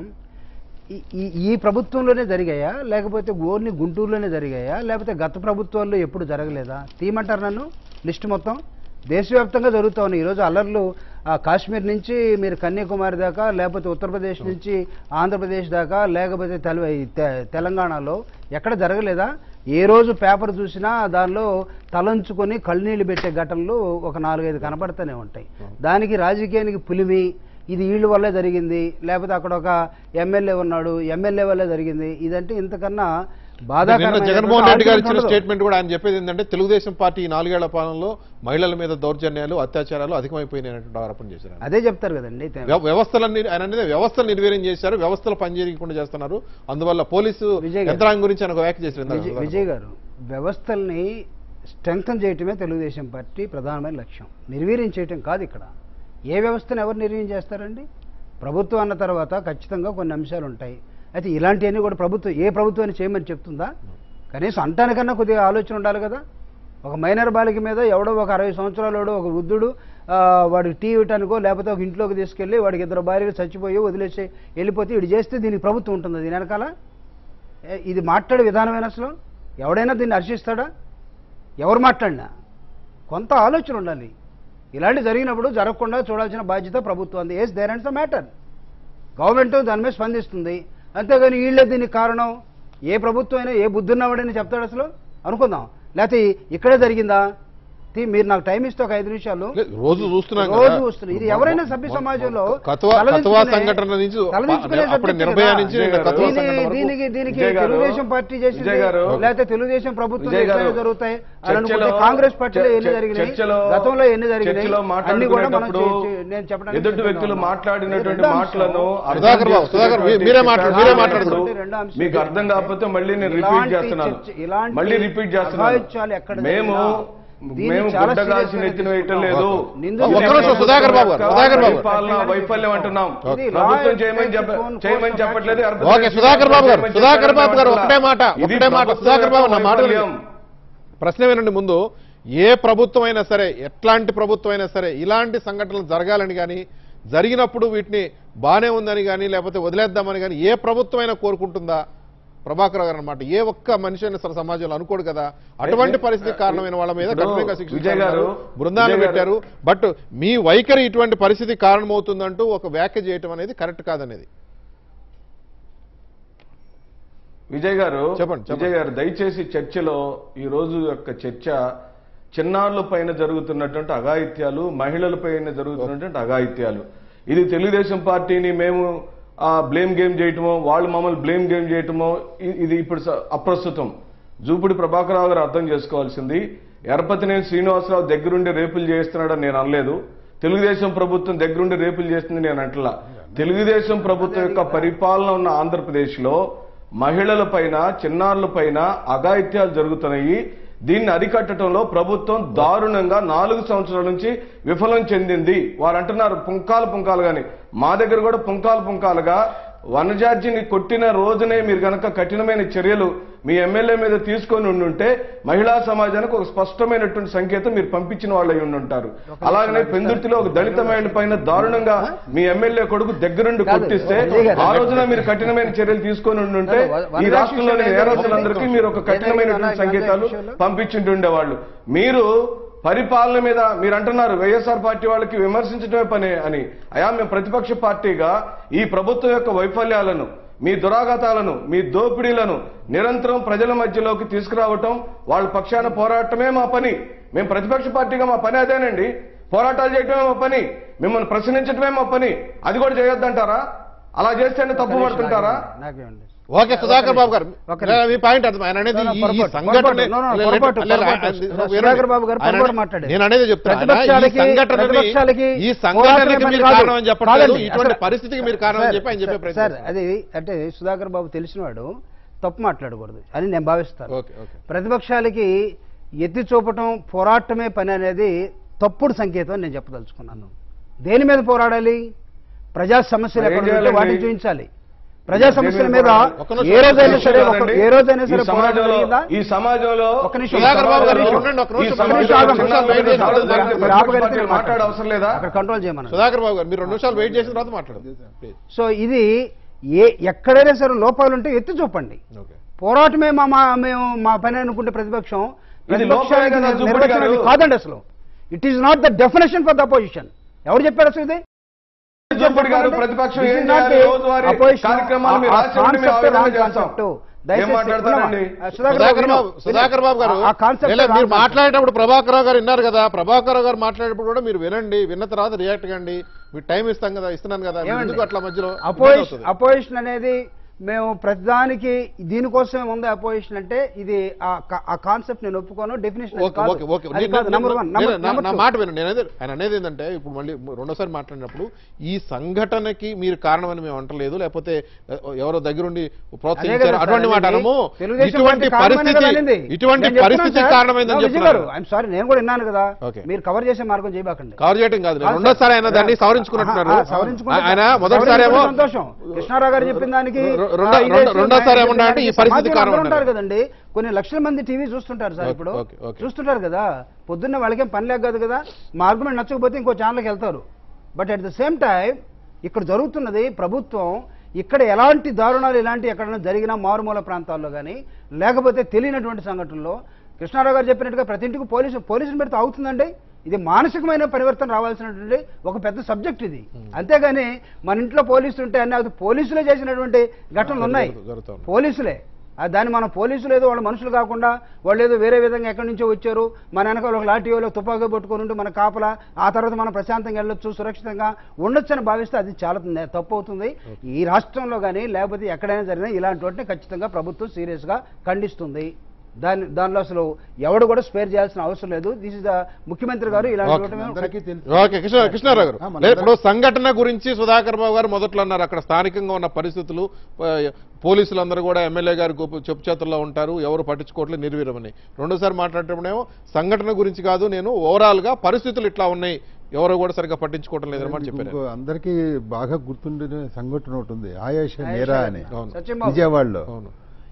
Speaker 4: ఈ- ఈ ఈ ప్రభుత్వంలోనే జరిగాయా లేకపోతే ఓన్లీ గుంటూరులోనే జరిగాయా లేకపోతే గత ప్రభుత్వాల్లో ఎప్పుడు జరగలేదా తీయమంటారు నన్ను లిస్ట్ మొత్తం దేశవ్యాప్తంగా జరుగుతూ ఉన్నాయి ఈరోజు అల్లర్లు ఆ, కాశ్మీర్ నుంచి మీరు కన్యాకుమారి దాకా లేకపోతే ఉత్తరప్రదేశ్ నుంచి ఆంధ్రప్రదేశ్ దాకా లేకపోతే తెల ఈ తె- తెలంగాణలో ఎక్కడ జరగలేదా ఏ రోజు పేపర్ చూసినా దానిలో తలంచుకొని కళ్ళనీళ్ళు పెట్టే ఘటనలు ఒక నాలుగైదు కనపడుతూనే ఉంటాయి దానికి రాజకీయానికి పులిమి ఇది వీళ్ళ వల్లే జరిగింది లేకపోతే అక్కడ ఒక ఎమ్మెల్యే ఉన్నాడు ఎమ్మెల్యే వల్లే జరిగింది ఇదంటే ఇంతకన్నా
Speaker 1: నిన్న
Speaker 4: బాధాకరమైనటువంటి
Speaker 1: జగన్మోహన్ రెడ్డి గారు
Speaker 4: argument
Speaker 1: ఇచ్చిన
Speaker 4: ఉండదు.
Speaker 1: స్టేట్మెంట్ కూడా ఆయన చెప్పేది ఏంటంటే తెలుగుదేశం పార్టీ ఈ నాలుగేళ్ల పాలనలో మహిళల మీద దౌర్జన్యాలు అత్యాచారాలు అధికమైపోయినాయి అనేటువంటి ఆరోపణ చేశారు ఆయన.
Speaker 4: అదే చెప్తారు కదండి
Speaker 1: వ్య- వ్యవస్థలన్నీ ఆయన అనేది వ్యవస్థలు నిర్వీర్యం చేశారు వ్యవస్థలు పనిచేయకుండా చేస్తున్నారు అందువల్ల పోలీసు
Speaker 4: విజయ్ గారు.
Speaker 1: యంత్రాంగం గురించి ఆయన ఒక వ్యాఖ్య చేశారు ఇందాక
Speaker 4: విజయ్
Speaker 1: సుధాకర్
Speaker 4: విజయ్ గారు వ్యవస్థల్ని స్ట్రెంగ్తన్ చేయటమే తెలుగుదేశం పార్టీ ప్రధానమైన లక్ష్యం నిర్వీర్యం చేయటం కాదు ఇక్కడ ఏ వ్యవస్థను ఎవరు నిర్వీర్యం చేస్తారండి ప్రభుత్వం అన్న తర్వాత ఖచ్చితంగా కొన్ని అంశాలు ఉంటాయి అయితే ఇలాంటివన్నీ కూడా ప్రభుత్వం ఏ ప్రభుత్వాన్ని చేయమని చెప్తుందా కనీసం అంటానికన్నా కొద్దిగా ఆలోచన ఉండాలి కదా ఒక మైనర్ బాలిక మీద ఎవడో ఒక అరవై సంవత్సరాలు ఒక వృద్ధుడు ఆ, వాడికి టీ ఇవ్వటానికో లేకపోతే ఒక ఇంట్లోకి తీసుకెళ్ళి వాడికి ఇద్దరు భార్యలు చచ్చిపోయి వదిలేసి వెళ్ళిపోతే ఇది చేస్తే దీనికి ప్రభుత్వం ఉంటుంది దీని వెనకాల ఏ, ఇది మాట్లాడే విధానమైన అసలు ఎవడైనా దీన్ని హర్షిస్తాడా ఎవరు మాట్లాడినా కొంత ఆలోచన ఉండాలి ఇలాంటి జరిగినప్పుడు జరగకుండా చూడాల్సిన బాధ్యత ప్రభుత్వం yes there and the matter government దాని మీద స్పందిస్తుంది అంతేగాని వీళ్ళే దీనికి కారణం ఏ ప్రభుత్వం అయినా ఏ బుద్ధున్నవాడని చెప్తాడు అసలు అనుకుందాం లేకపోతే ఇక్కడే జరిగిందా తీ, మీరు నాకు టైం ఇస్తే ఒక ఐదు నిమిషాలు
Speaker 1: లేదు, రోజు చూస్తున్నాం
Speaker 4: రోజు
Speaker 1: కదా.
Speaker 4: చూస్తున్నాం ఇది ఎవరైనా సభ్య సమాజంలో
Speaker 1: కతువా-
Speaker 4: తలదించుకునే-
Speaker 1: కతువా సంఘటన నుంచి
Speaker 4: తలదించుకునే
Speaker 1: అప్పుడు
Speaker 4: subject
Speaker 1: నిర్భయ
Speaker 4: కదా.
Speaker 1: నుంచి
Speaker 3: విజయ్ గారు.
Speaker 1: కతువా
Speaker 4: దీని-
Speaker 1: సంఘటన వరకు
Speaker 4: దీనికి దీనికి
Speaker 3: విజయ్ గారు,
Speaker 4: తెలుగుదేశం పార్టీ చేసింది
Speaker 3: విజయ్ గారు,
Speaker 4: లేకపోతే తెలుగుదేశం ప్రభుత్వం
Speaker 3: విజయ్ గారు,
Speaker 4: చేసినవి జరుగుతాయి అని అనుకుంటే
Speaker 3: చర్చలో-
Speaker 4: కాంగ్రెస్ పార్టీలో ఎన్ని
Speaker 3: చర్చ-
Speaker 4: జరిగినాయి
Speaker 3: చర్చలో-
Speaker 4: గతంలో ఎన్ని జరిగినాయి
Speaker 3: చర్చలో
Speaker 4: అన్ని కూడా మనం
Speaker 3: మాట్లాడుకునేటప్పుడు
Speaker 4: చే- చే- నేను చెప్పడానికి
Speaker 3: ఎదుటి
Speaker 4: సిద్ధంగా
Speaker 3: వ్యక్తులు
Speaker 4: ఉన్నాను.
Speaker 3: మాట్లాడినటువంటి
Speaker 4: రెండో అంశం.
Speaker 3: మాటలను అర్థం
Speaker 1: సుధాకర్ బాబు, సుధాకర్ మీ- మీరే మాట్లాడు- మీరే మాట్లాడదు.
Speaker 4: రెండో అంశం
Speaker 3: మీకు అర్థం కాకపోతే మళ్ళీ నేను రిపీట్
Speaker 4: ఇలాంటి
Speaker 3: చేస్తున్నాను
Speaker 4: చర్చ- ఇలాంటి
Speaker 3: మళ్ళీ రిపీట్
Speaker 4: అఘాయిత్యాలు ఎక్కడ
Speaker 3: చేస్తున్నాను మేము
Speaker 4: జరిగినా దీన్ని
Speaker 3: మేము
Speaker 4: చాలా
Speaker 3: గుడ్డగాల్సిన
Speaker 4: serious గా
Speaker 3: ఎత్తిన వేయటం లేదు
Speaker 4: నిందితులు
Speaker 1: ఒక్క నిమిషం సుధాకర్ బాబు గారు, సుధాకర్ బాబు గారు.
Speaker 3: పాలన వైఫల్యం అంటున్నాం
Speaker 4: ఇది
Speaker 3: ప్రభుత్వం
Speaker 4: law
Speaker 3: చేయమని చెప్ప
Speaker 4: enforcement
Speaker 3: చేయమని
Speaker 4: course of
Speaker 3: చెప్పట్లేదు
Speaker 4: action.
Speaker 3: అర్థం
Speaker 1: ఓకే, సుధాకర్ బాబు గారు,
Speaker 3: చేయమని
Speaker 1: సుధాకర్
Speaker 3: చెప్పట్లేదు
Speaker 1: బాబు గారు,
Speaker 3: అంటున్నా.
Speaker 1: ఒకటే మాట,
Speaker 3: ఇది
Speaker 1: ఒకటే మాట,
Speaker 3: ప్రభుత్వం
Speaker 1: సుధాకర్ బాబు, నా
Speaker 3: యొక్క
Speaker 1: మాట
Speaker 3: వైఫల్యం.
Speaker 1: ప్రశ్న వినండి ముందు ఏ ప్రభుత్వం అయినా సరే ఎట్లాంటి ప్రభుత్వం అయినా సరే ఇలాంటి సంఘటనలు జరగాలని కానీ జరిగినప్పుడు వీటిని బానే ఉందని కానీ లేకపోతే వదిలేద్దామని కానీ ఏ ప్రభుత్వం అయినా కోరుకుంటుందా ప్రభాకర్ గారు అనమాట ఏ ఒక్క మనిషి అయినా సరే సమాజంలో అనుకోడు కదా అటువంటి పరిస్థితి కారణమైన వాళ్ళ మీద
Speaker 3: ఇప్పుడు
Speaker 1: కఠినంగా
Speaker 3: విజయ్
Speaker 1: శిక్షించారు
Speaker 3: గారు,
Speaker 1: బృందాలు
Speaker 3: విజయ్ గారు-
Speaker 1: పెట్టారు బట్ మీ వైఖరి ఇటువంటి పరిస్థితి కారణమవుతుందంటూ ఒక వ్యాఖ్య చేయటం అనేది కరెక్ట్ కాదనేది
Speaker 3: విజయ్ గారు
Speaker 1: చెప్పండి, చెప్పండి.
Speaker 3: విజయ్ గారు దయచేసి చర్చలో ఈ రోజు యొక్క చర్చ చిన్నారుల పైన జరుగుతున్నటువంటి అఘాయిత్యాలు మహిళల పైన జరుగుతున్నటువంటి అఘాయిత్యాలు ఇది తెలుగుదేశం పార్టీని మేము ఆ బ్లేమ్ గేమ్ చేయటమో వాళ్ళు మమ్మల్ని బ్లేమ్ గేమ్ చేయటమో ఇ- ఇది ఇప్పుడు స- అప్రస్తుతం జూపుడి ప్రభాకరరావు గారు అర్థం చేసుకోవాల్సింది ఎరపతినేని శ్రీనివాసరావు దగ్గరుండి రేపులు చేస్తున్నాడని నేను అనలేదు తెలుగుదేశం ప్రభుత్వం దగ్గరుండి రేపులు చేస్తుంది నేను అంటలా తెలుగుదేశం ప్రభుత్వం యొక్క పరిపాలన ఉన్న ఆంధ్రప్రదేశ్లో మహిళల పైన చిన్నారుల పైన అఘాయిత్యాలు జరుగుతున్నాయి దీన్ని అరికట్టడంలో ప్రభుత్వం దారుణంగా నాలుగు సంవత్సరాల నుంచి విఫలం చెందింది వారు అంటున్నారు పుంకాలు పుంకాలు గాని మా దగ్గర కూడా పుంకాలు పుంకాలుగా వనజార్జిని కొట్టిన రోజునే మీరు గనక కఠినమైన చర్యలు మీ ఎమ్మెల్యే మీద తీసుకొని ఉండుంటే మహిళా సమాజానికి ఒక స్పష్టమైనటువంటి సంకేతం మీరు పంపించిన వాళ్ళు అయి ఉండుంటారు అలాగనే పెందుర్తిలో ఒక దళిత మహిళ పైన దారుణంగా మీ ఎమ్మెల్యే కొడుకు దగ్గరుండి
Speaker 4: కాదు,
Speaker 3: కొట్టిస్తే
Speaker 4: విజయ్ గారు.
Speaker 3: ఆ రోజున మీరు కఠినమైన చర్యలు తీసుకొని ఉండుంటే
Speaker 4: కాదు, వ-
Speaker 3: ఈ
Speaker 4: వనజాక్షి
Speaker 3: రాష్ట్రంలోని
Speaker 4: విషయంలో
Speaker 3: నేరస్తులందరికీ మీరు ఒక
Speaker 4: ఏదైనా
Speaker 3: కఠినమైనటువంటి
Speaker 4: ఏదైనా
Speaker 3: సంకేతాలు
Speaker 4: విషయంలో?
Speaker 3: పంపించుంటుండేవాళ్ళు మీరు పరిపాలన మీద మీరు అంటున్నారు వైఎస్ఆర్ పార్టీ వాళ్ళకి విమర్శించడమే పని అని అయా మేము ప్రతిపక్ష పార్టీగా ఈ ప్రభుత్వం యొక్క వైఫల్యాలను మీ దురాఘాతాలను మీ దోపిడీలను నిరంతరం ప్రజల మధ్యలోకి తీసుకురావటం వాళ్ళ పక్షాన పోరాటమే మా పని మేము ప్రతిపక్ష పార్టీగా మా పని అదేనండి పోరాటాలు చేయటమే మా పని మిమ్మల్ని ప్రశ్నించడమే మా పని అది కూడా చేయొద్దంటారా అలా చేస్తేనే తప్పు పడుతుంటారా
Speaker 4: నాకేమండి
Speaker 1: ఓకే సుధాకర్ బాబు గారు
Speaker 4: ఒక్క నిమిషం.
Speaker 1: మీ పాయింట్ అర్థం ఆయన అనేది
Speaker 4: No, no,
Speaker 1: ఈ- ఈ
Speaker 4: పొరపాటు,
Speaker 1: సంఘటన
Speaker 4: పొరపాటు. No, no,
Speaker 1: లే- లే-
Speaker 4: పొరపాటు,
Speaker 1: లే- లే-
Speaker 4: పొరపాటు.
Speaker 1: ఆయన-
Speaker 4: సుధాకర్
Speaker 1: వినండి.
Speaker 4: బాబు గారు
Speaker 1: ఆయన-
Speaker 4: పొరపాటు మాట్లాడారు.
Speaker 1: నేను అనేది చెప్తాను ఆయన ఈ
Speaker 4: ప్రతిపక్షాలకి-
Speaker 1: సంఘటనని
Speaker 4: ప్రతిపక్షాలకి
Speaker 1: ఈ సంఘటనకి
Speaker 4: పోరాటమే
Speaker 1: మీరు
Speaker 4: కాదు.
Speaker 1: కారణం అని చెప్పట్లేదు
Speaker 4: కాదండి,
Speaker 1: ఇటువంటి
Speaker 4: అసలు-
Speaker 1: పరిస్థితికి మీరు కారణం అని
Speaker 4: సార్,
Speaker 1: చెప్పి ఆయన చెప్పే
Speaker 4: సార్,
Speaker 1: ప్రయత్నం
Speaker 4: సార్
Speaker 1: చేస్తారు.
Speaker 4: అది అంటే సుధాకర్ బాబు తెలిసినవాడు తప్పు మాట్లాడకూడదు అని నేను భావిస్తాను
Speaker 1: ఓకే ఓకే
Speaker 4: ప్రతిపక్షాలకి ఎత్తి చూపటం పోరాటమే పని అనేది తప్పుడు సంకేతం అని నేను చెప్పదలుచుకున్నాను దేని మీద పోరాడాలి ప్రజా సమస్యలు
Speaker 3: మరి ఏం
Speaker 4: ఎక్కడ ఉంటే
Speaker 3: చేయాలండి?
Speaker 4: వాటిని చూపించాలి ప్రజా సమస్యల మీద
Speaker 1: ఒక్క నిమిషం,
Speaker 4: ఏ రోజైనా సరే ఒక-
Speaker 3: కాదండి.
Speaker 4: ఏ రోజైనా
Speaker 3: ఈ
Speaker 4: సరే పోరాటం
Speaker 3: సమాజంలో
Speaker 4: జరిగిందా?
Speaker 3: ఈ సమాజంలో
Speaker 4: ఒక్క నిమిషం.
Speaker 3: ఈ
Speaker 1: సుధాకర్ బాబు గారు
Speaker 3: సమాజంలో
Speaker 1: ఉండండి, ఒక్క
Speaker 3: ఈ
Speaker 1: నిమిషం.
Speaker 3: సమాజంలో
Speaker 4: ఒక్క నిమిషం
Speaker 3: చిన్న
Speaker 4: ఆగండి.
Speaker 3: పిల్లలు
Speaker 4: మీరు
Speaker 3: దాడులు
Speaker 4: ఆపగలిగితే
Speaker 3: జరిగితే
Speaker 4: ఆపగలిగితే
Speaker 3: పార్టీలు మాట్లాడే అవసరం లేదా
Speaker 4: అక్కడ కంట్రోల్ చేయమని
Speaker 1: సుధాకర్ బాబు గారు మీరు రెండు నిమిషాలు వెయిట్ చేసిన తర్వాత మాట్లాడదు
Speaker 4: సో ఇది ఏ ఎక్కడైనా సరే లోపాలు ఉంటే ఎత్తి చూపండి
Speaker 1: ఓకే
Speaker 4: పోరాటమే మా మా మేము మా పని అనుకుంటే ప్రతిపక్షం
Speaker 3: ఇది లోపలే కదా,
Speaker 4: ప్రతిపక్షానికి
Speaker 3: జూపడి
Speaker 4: నిర్వచనం
Speaker 3: గారు.
Speaker 4: ఇది కాదండి అసలు it is not the definition for the opposition ఎవరు చెప్పారు అసలు ఇది
Speaker 3: జూపడి గారు ప్రతిపక్షం
Speaker 4: This
Speaker 3: ఏం
Speaker 4: is not
Speaker 3: చేయాలి
Speaker 4: the
Speaker 3: రోజువారీ
Speaker 4: opposition.
Speaker 3: కార్యక్రమాలు మీరు
Speaker 4: ఆ- ఆ
Speaker 3: రాసి ఉంటే మేము
Speaker 4: concept
Speaker 3: ఆవేదన
Speaker 4: wrong
Speaker 3: చేస్తాం
Speaker 4: concept.
Speaker 3: ఏం
Speaker 4: దయచేసి
Speaker 3: మాట్లాడతారండి
Speaker 4: వినమా? సుధాకర్
Speaker 1: సుధాకర్
Speaker 4: బాబు,
Speaker 1: బాబు
Speaker 4: విను.
Speaker 1: సుధాకర్ బాబు గారు
Speaker 4: ఆ కాన్సెప్ట్
Speaker 1: లేదు, మీరు మాట్లాడేటప్పుడు ప్రభాకర్ రావు గారు విన్నారు కదా ప్రభాకర్ రావు గారు మాట్లాడేటప్పుడు కూడా మీరు వినండి విన్న తర్వాత రియాక్ట్ కండి మీరు టైం ఇస్తాం కదా ఇస్తున్నాను కదా మీరు ఎందుకు అట్లా మధ్యలో ఇబ్బంది
Speaker 4: అపోజిషన్
Speaker 1: అవుతుంది.
Speaker 4: అపోజిషన్ అనేది మేము ప్రతిదానికి దీనికోసమే ఉంది అపోజిషన్ అంటే ఇది ఆ కా- ఆ కాన్సెప్ట్ నేను ఒప్పుకోను డెఫినేషన్
Speaker 1: ఓకే ఓకే ఓకే నేను-
Speaker 4: నెంబర్ వన్
Speaker 1: నేను- నా- నా మాట వినండి నేను అనేది ఆయన అనేది ఏంటంటే ఇప్పుడు మళ్ళీ రెండోసారి మాట్లాడినప్పుడు ఈ సంఘటనకి మీరు కారణమని మేము అంటలేదు లేకపోతే ఎ- ఎవరో దగ్గరుండి ప్రోత్సహించారు
Speaker 4: సార్
Speaker 1: అటువంటి మాట
Speaker 4: అనేది
Speaker 1: అనము
Speaker 4: తెలుగుదేశం
Speaker 1: ఇటువంటి
Speaker 4: పార్టీ కారణమనే
Speaker 1: పరిస్థితి
Speaker 4: కదా అనింది.
Speaker 1: ఇటువంటి
Speaker 4: నేను చెప్తున్నాను
Speaker 1: పరిస్థితి
Speaker 4: సార్.
Speaker 1: కారణమైందని
Speaker 4: నా విజయ్
Speaker 1: చెప్తున్నారు
Speaker 4: గారు, I'm sorry, నేను కూడా విన్నాను కదా
Speaker 1: ఓకే.
Speaker 4: మీరు కవర్ చేసే మార్గం చేయబాకండి
Speaker 1: కవర్ చేయడం కాదు నేను
Speaker 4: కాదు
Speaker 1: రెండోసారి ఆయన
Speaker 4: సార్.
Speaker 1: దాన్ని సవరించుకున్నట్టున్నారు
Speaker 4: ఆ, ఆ, సవరించుకుంటే-
Speaker 1: ఆయన మొదటిసారి ఏమో
Speaker 4: సవరించుకుంటే సంతోషం కృష్ణారావు గారు చెప్పిన దానికి
Speaker 1: రె- రెండో-
Speaker 4: ఆ, ఇదే
Speaker 1: రెండో- రెండోసారి
Speaker 4: ఆయన
Speaker 1: ఏమన్నా అంటే ఈ
Speaker 4: చెప్పిన
Speaker 1: పరిస్థితి
Speaker 4: దానికి
Speaker 1: కారణం
Speaker 4: సమాజంలో ఉంటారు
Speaker 1: అన్నారు.
Speaker 4: కదండి కొన్ని లక్షల మంది టీవీ చూస్తుంటారు సార్
Speaker 1: ఓకే,
Speaker 4: ఇప్పుడు
Speaker 1: ఓకే, ఓకే.
Speaker 4: చూస్తుంటారు కదా పొద్దున్న వాళ్ళకేం పని లేక కాదు కదా మా ఆర్గ్యుమెంట్ నచ్చకపోతే ఇంకో ఛానల్కి వెళ్తారు but at the same time ఇక్కడ జరుగుతున్నది ప్రభుత్వం ఇక్కడ ఎలాంటి దారుణాలు ఇలాంటి ఎక్కడైనా జరిగినా మారుమూల ప్రాంతాల్లో కానీ లేకపోతే తెలియనటువంటి సంఘటనలో కృష్ణారావు గారు చెప్పినట్టుగా ప్రతి ఇంటికి పోలీసు పోలీసులు పెడితే అవుతుందండి ఇది మానసికమైన పరివర్తన రావాల్సినటువంటి ఒక పెద్ద సబ్జెక్ట్ ఇది అంతేగాని మన ఇంట్లో పోలీసులు ఉంటే అన్ని అది పోలీసులే చేసినటువంటి ఘటనలు ఉన్నాయి
Speaker 1: జరుగుతూ- జరుగుతూ ఉన్నాయి.
Speaker 4: పోలీసులే ఆ దాన్ని మన పోలీసులు ఏదో వాళ్ళు మనుషులు కాకుండా వాళ్ళు ఏదో వేరే విధంగా ఎక్కడి నుంచో వచ్చారు మన వెనకాల ఒక లాఠీ వాళ్ళు తుపాకీ పట్టుకొని ఉంటే మన కాపలా ఆ తర్వాత మనం ప్రశాంతంగా వెళ్ళొచ్చు సురక్షితంగా ఉండొచ్చని భావిస్తే అది చాలా నే- తప్పు అవుతుంది ఈ రాష్ట్రంలో కానీ లేకపోతే ఎక్కడైనా జరిగినా ఇలాంటి వాటిని ఖచ్చితంగా ప్రభుత్వం సీరియస్గా ఖండిస్తుంది దాని దానిలో అసలు ఎవడు కూడా స్పేర్ చేయాల్సిన అవసరం లేదు దిస్ ఇస్ ద ముఖ్యమంత్రి గారు ఇలాంటి
Speaker 1: ఓకే.
Speaker 4: వాటి మీద
Speaker 2: అందరికీ
Speaker 4: ఒక-
Speaker 2: తెలుసు
Speaker 1: ఓకే కృష్ణ కృష్ణారావు గారు
Speaker 2: ఆ, మన
Speaker 1: లేదు ఇప్పుడు సంఘటన గురించి సుధాకర్ బాబు గారు మొదట్లో అన్నారు అక్కడ స్థానికంగా ఉన్న పరిస్థితులు ఆ, పోలీసులందరూ కూడా ఎమ్మెల్యే గారి గొప్ప చెప్పు చేతుల్లో ఉంటారు ఎవరు పట్టించుకోవట్లేదు నిర్వీరమని రెండోసారి మాట్లాడేటప్పుడేమో సంఘటన గురించి కాదు నేను ఓవరాల్ గా పరిస్థితులు ఇట్లా ఉన్నాయి ఎవరు కూడా సరిగ్గా పట్టించుకోవడం లేదన్నమాట చెప్పారు
Speaker 2: ఇంకో అందరికీ బాగా గుర్తుండే సంఘటన ఒకటి ఉంది ఆయేష
Speaker 4: ఆయేషా
Speaker 2: మీరా అని
Speaker 1: అవును.
Speaker 4: సత్యం బాబు.
Speaker 2: విజయవాడలో
Speaker 1: అవును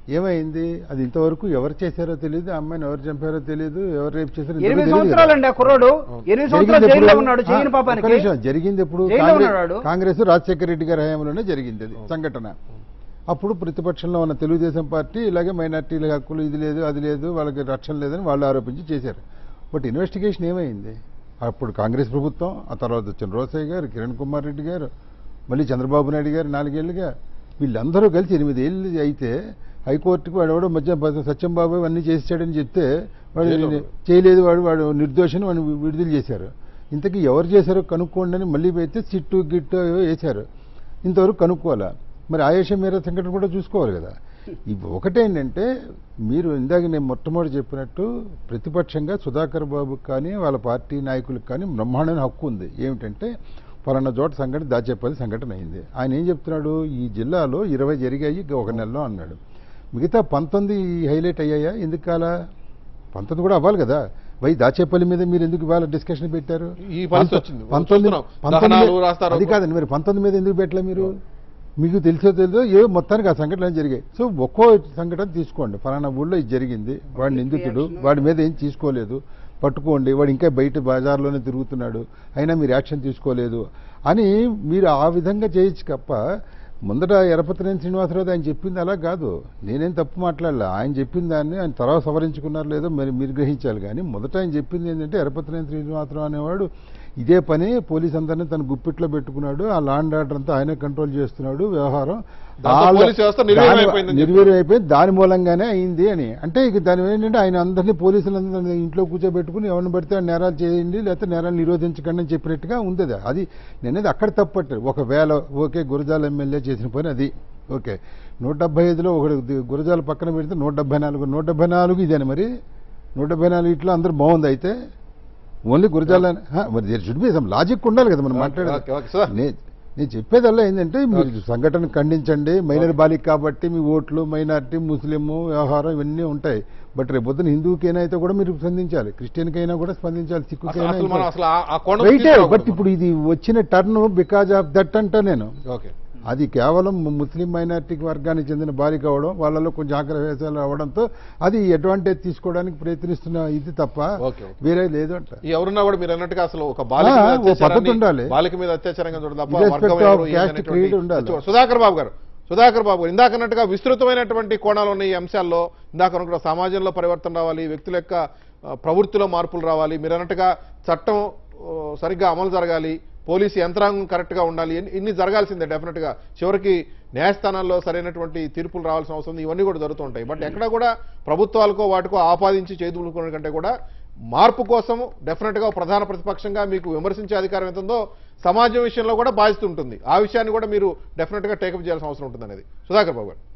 Speaker 2: ఏమైంది అది ఇంతవరకు ఎవరు చేశారో తెలియదు ఆ అమ్మాయిని ఎవరు చంపారో తెలియదు ఎవరు రేపు చేశారో ఇంతవరకు
Speaker 4: ఎనిమిది
Speaker 2: తెలియదు కదా.
Speaker 4: సంవత్సరాలండి ఆ కుర్రాడు ఎనిమిది సంవత్సరాలు
Speaker 2: జరిగింది
Speaker 4: జైల్లో
Speaker 2: ఎప్పుడు?
Speaker 4: ఉన్నాడు చేయని
Speaker 2: ఆ, ఒక్క
Speaker 4: పాపానికి
Speaker 2: నిమిషం. జరిగింది ఎప్పుడు
Speaker 4: జైల్లో
Speaker 2: కాంగ్రెస్-
Speaker 4: ఉన్నాడు.
Speaker 2: కాంగ్రెస్ రాజశేఖర రెడ్డి గారి హయాంలోనే జరిగింది అది సంఘటన అప్పుడు ప్రతిపక్షంలో ఉన్న తెలుగుదేశం పార్టీ ఇలాగే మైనార్టీల హక్కులు ఇది లేదు అది లేదు వాళ్ళకి రక్షణ లేదని వాళ్ళు ఆరోపించి చేశారు బట్ ఇన్వెస్టిగేషన్ ఏమైంది అప్పుడు కాంగ్రెస్ ప్రభుత్వం ఆ తర్వాత వచ్చిన రోసయ్య గారు కిరణ్ కుమార్ రెడ్డి గారు మళ్ళీ చంద్రబాబు నాయుడు గారు నాలుగేళ్లుగా వీళ్ళందరూ కలిసి ఎనిమిదేళ్ళు అయితే హైకోర్టుకు వాడు ఎవడో మధ్య సత్యం బాబు అన్నీ చేసాడని చెప్తే వాడు
Speaker 1: జైల్లో
Speaker 2: చేయలేదు వాడు వాడు నిర్దోషిని వాడిని విడుదల చేశారు ఇంతకీ ఎవరు చేశారో కనుక్కోండి అని మళ్ళీ అయితే సిట్టు గిట్టు ఏవో వేశారు ఇంతవరకు కనుక్కోవాలా మరి ఆయేష మీర సంఘటన కూడా చూసుకోవాలి కదా ఇవి ఒకటేంటంటే మీరు ఇందాక నేను మొట్టమొదటి చెప్పినట్టు ప్రతిపక్షంగా సుధాకర్ బాబుకి కానీ వాళ్ళ పార్టీ నాయకులకు కానీ బ్రహ్మాండమైన హక్కు ఉంది ఏమిటంటే పలానా చోట సంఘటన దాచేపల్లి సంఘటన అయింది ఆయన ఏం చెప్తున్నాడు ఈ జిల్లాలో ఇరవై జరిగాయి ఒక నెలలో అన్నాడు మిగతా పంతొమ్మిది హైలైట్ అయ్యాయా ఎందుకు కాలా పంతొమ్మిది కూడా అవ్వాలి కదా వై దాచేపల్లి మీద మీరు ఎందుకు ఇవాళ డిస్కషన్ పెట్టారు
Speaker 1: ఈ పరిస్థితి
Speaker 2: పంతొ-
Speaker 1: వచ్చింది.
Speaker 2: పంతొమ్మిది
Speaker 1: చూస్తున్నాం.
Speaker 2: పంతొమ్మిది
Speaker 1: దహనాలు,
Speaker 2: మీద-
Speaker 1: రాస్తారోకో.
Speaker 2: అది కాదండి మరి పంతొమ్మిది మీద ఎందుకు పెట్టలే మీరు మీకు తెలిసో తెలియదో ఏ మొత్తానికి ఆ సంఘటనలు జరిగాయి సో ఒక్కో సంఘటన తీసుకోండి ఫలానా ఊళ్ళో ఇది జరిగింది వాడి నిందితుడు వాడి మీద ఏం తీసుకోలేదు పట్టుకోండి వాడు ఇంకా బయట బజార్లోనే తిరుగుతున్నాడు అయినా మీరు యాక్షన్ తీసుకోలేదు అని మీరు ఆ విధంగా చేయొచ్చు తప్ప ముందట ఎరపతినేని శ్రీనివాసరావు ఆయన చెప్పింది అలా కాదు నేనేం తప్పు మాట్లాడలే ఆయన చెప్పిన దాన్ని ఆయన తర్వాత సవరించుకున్నారు లేదో మరి మీరు గ్రహించాలి కానీ మొదట ఆయన చెప్పింది ఏంటంటే ఎరపతినేని శ్రీనివాసరావు అనేవాడు ఇదే పని పోలీస్ అందరినీ తన గుప్పిట్లో పెట్టుకున్నాడు ఆ లాండ్ ఆర్డర్ అంతా ఆయనే కంట్రోల్ చేస్తున్నాడు వ్యవహారం
Speaker 1: దాంతో
Speaker 2: వాళ్ళ-
Speaker 1: పోలీస్ వ్యవస్థ నిర్వీర్యం
Speaker 2: దాని-
Speaker 1: అయిపోయిందని
Speaker 2: నిర్వీర్యం అయిపోయింది దాని మూలంగానే అయింది అని అంటే ఇక దాని ఏంటంటే ఆయన అందరినీ పోలీసులందరినీ ఇంట్లో కూర్చోబెట్టుకుని ఎవరిని పడితే ఆ నేరాలు చేయండి లేకపోతే నేరాలు నిరోధించకండి అని చెప్పినట్టుగా ఉంది అది అది నేనేది అక్కడ తప్పట్టారు ఒకవేళ ఓకే గురజాల ఎమ్మెల్యే చేసిన పని అది ఓకే నూట డెబ్బై ఐదులో ఒకటి ది- గురజాల పక్కన పెడితే నూట డెబ్బై నాలుగు నూట డెబ్బై నాలుగు ఇదేనా మరి నూట డెబ్బై నాలుగు ఇట్లా అందరూ బాగుంది అయితే ఓన్లీ గురజాల హా, మరి there should be some logic ఉండాలి కదా మనం
Speaker 1: ఓకే,
Speaker 2: మాట్లాడేది
Speaker 1: ఓకే, ఓకే, సార్.
Speaker 2: నే- నేను చెప్పేదల్లా ఏంటంటే మీరు సంఘటన ఖండించండి మైనర్ బాలిక కాబట్టి మీ ఓట్లు మైనార్టీ ముస్లిం వ్యవహారం ఇవన్నీ ఉంటాయి బట్ రేపు పొద్దున హిందువుకైనా అయితే కూడా మీరు స్పందించాలి క్రిస్టియన్కైనా కూడా స్పందించాలి
Speaker 1: అసలు
Speaker 2: సిక్కుకైనా
Speaker 1: అసలు మనం
Speaker 2: ఇంకా-
Speaker 1: అసలు ఆ- ఆ కోణం
Speaker 2: రైటే
Speaker 1: తీసుకురాకూడదు.
Speaker 2: బట్ ఇప్పుడు ఇది వచ్చిన టర్న్ బికాజ్ ఆఫ్ దట్ అంటా నేను
Speaker 1: ఓకే
Speaker 2: అది కేవలం ముస్లిం మైనార్టీ వర్గానికి చెందిన బాలిక అవడం వాళ్ళలో కొంచెం ఆగ్రహవేశాలు అవడంతో అది అడ్వాంటేజ్ తీసుకోవడానికి ప్రయత్నిస్తున్న ఇది తప్ప
Speaker 1: ఓకే, ఓకే.
Speaker 2: వేరే లేదు అంట
Speaker 1: ఈ ఎవరున్నా కూడా మీరు అన్నట్టుగా అసలు ఒక బాలిక
Speaker 2: ఆ,
Speaker 1: మీద
Speaker 2: ఓ
Speaker 1: అత్యాచారాన్ని-
Speaker 2: పద్ధతి ఉండాలి.
Speaker 1: బాలిక మీద అత్యాచారంగా చూడడం తప్ప
Speaker 2: Irrespective
Speaker 1: వర్గం
Speaker 2: of
Speaker 1: ఎవరు
Speaker 2: caste,
Speaker 1: ఏందనేటువంటి
Speaker 2: creed ఉండాలి.
Speaker 1: చూడ- సుధాకర్ బాబు గారు సుధాకర్ బాబు గారు ఇందాక అన్నట్టుగా విస్తృతమైనటువంటి కోణాలు ఉన్న ఈ అంశాల్లో ఇందాక అనుకున్న సమాజంలో పరివర్తన రావాలి వ్యక్తుల యొక్క ఆ, ప్రవృత్తిలో మార్పులు రావాలి మీరు అన్నట్టుగా చట్టం ఆ, సరిగ్గా అమలు జరగాలి పోలీసు యంత్రాంగం కరెక్ట్గా ఉండాలి ఇన్ని- ఇన్ని జరగాల్సిందే డెఫినెట్గా చివరికి న్యాయస్థానాల్లో సరైనటువంటి తీర్పులు రావాల్సిన అవసరం ఉంది ఇవన్నీ కూడా జరుగుతుంటాయి బట్ ఎక్కడ కూడా ప్రభుత్వాలకో వాటికో ఆపాదించి చేతులుకునే కంటే కూడా మార్పు కోసం డెఫినెట్గా ఒక ప్రధాన ప్రతిపక్షంగా మీకు విమర్శించే అధికారం ఎంత ఉందో సమాజం విషయంలో కూడా బాధ్యత ఉంటుంది ఆ విషయాన్ని కూడా మీరు డెఫినెట్గా టేకప్ చేయాల్సిన అవసరం ఉంటుంది అనేది సుధాకర్ బాబు గారు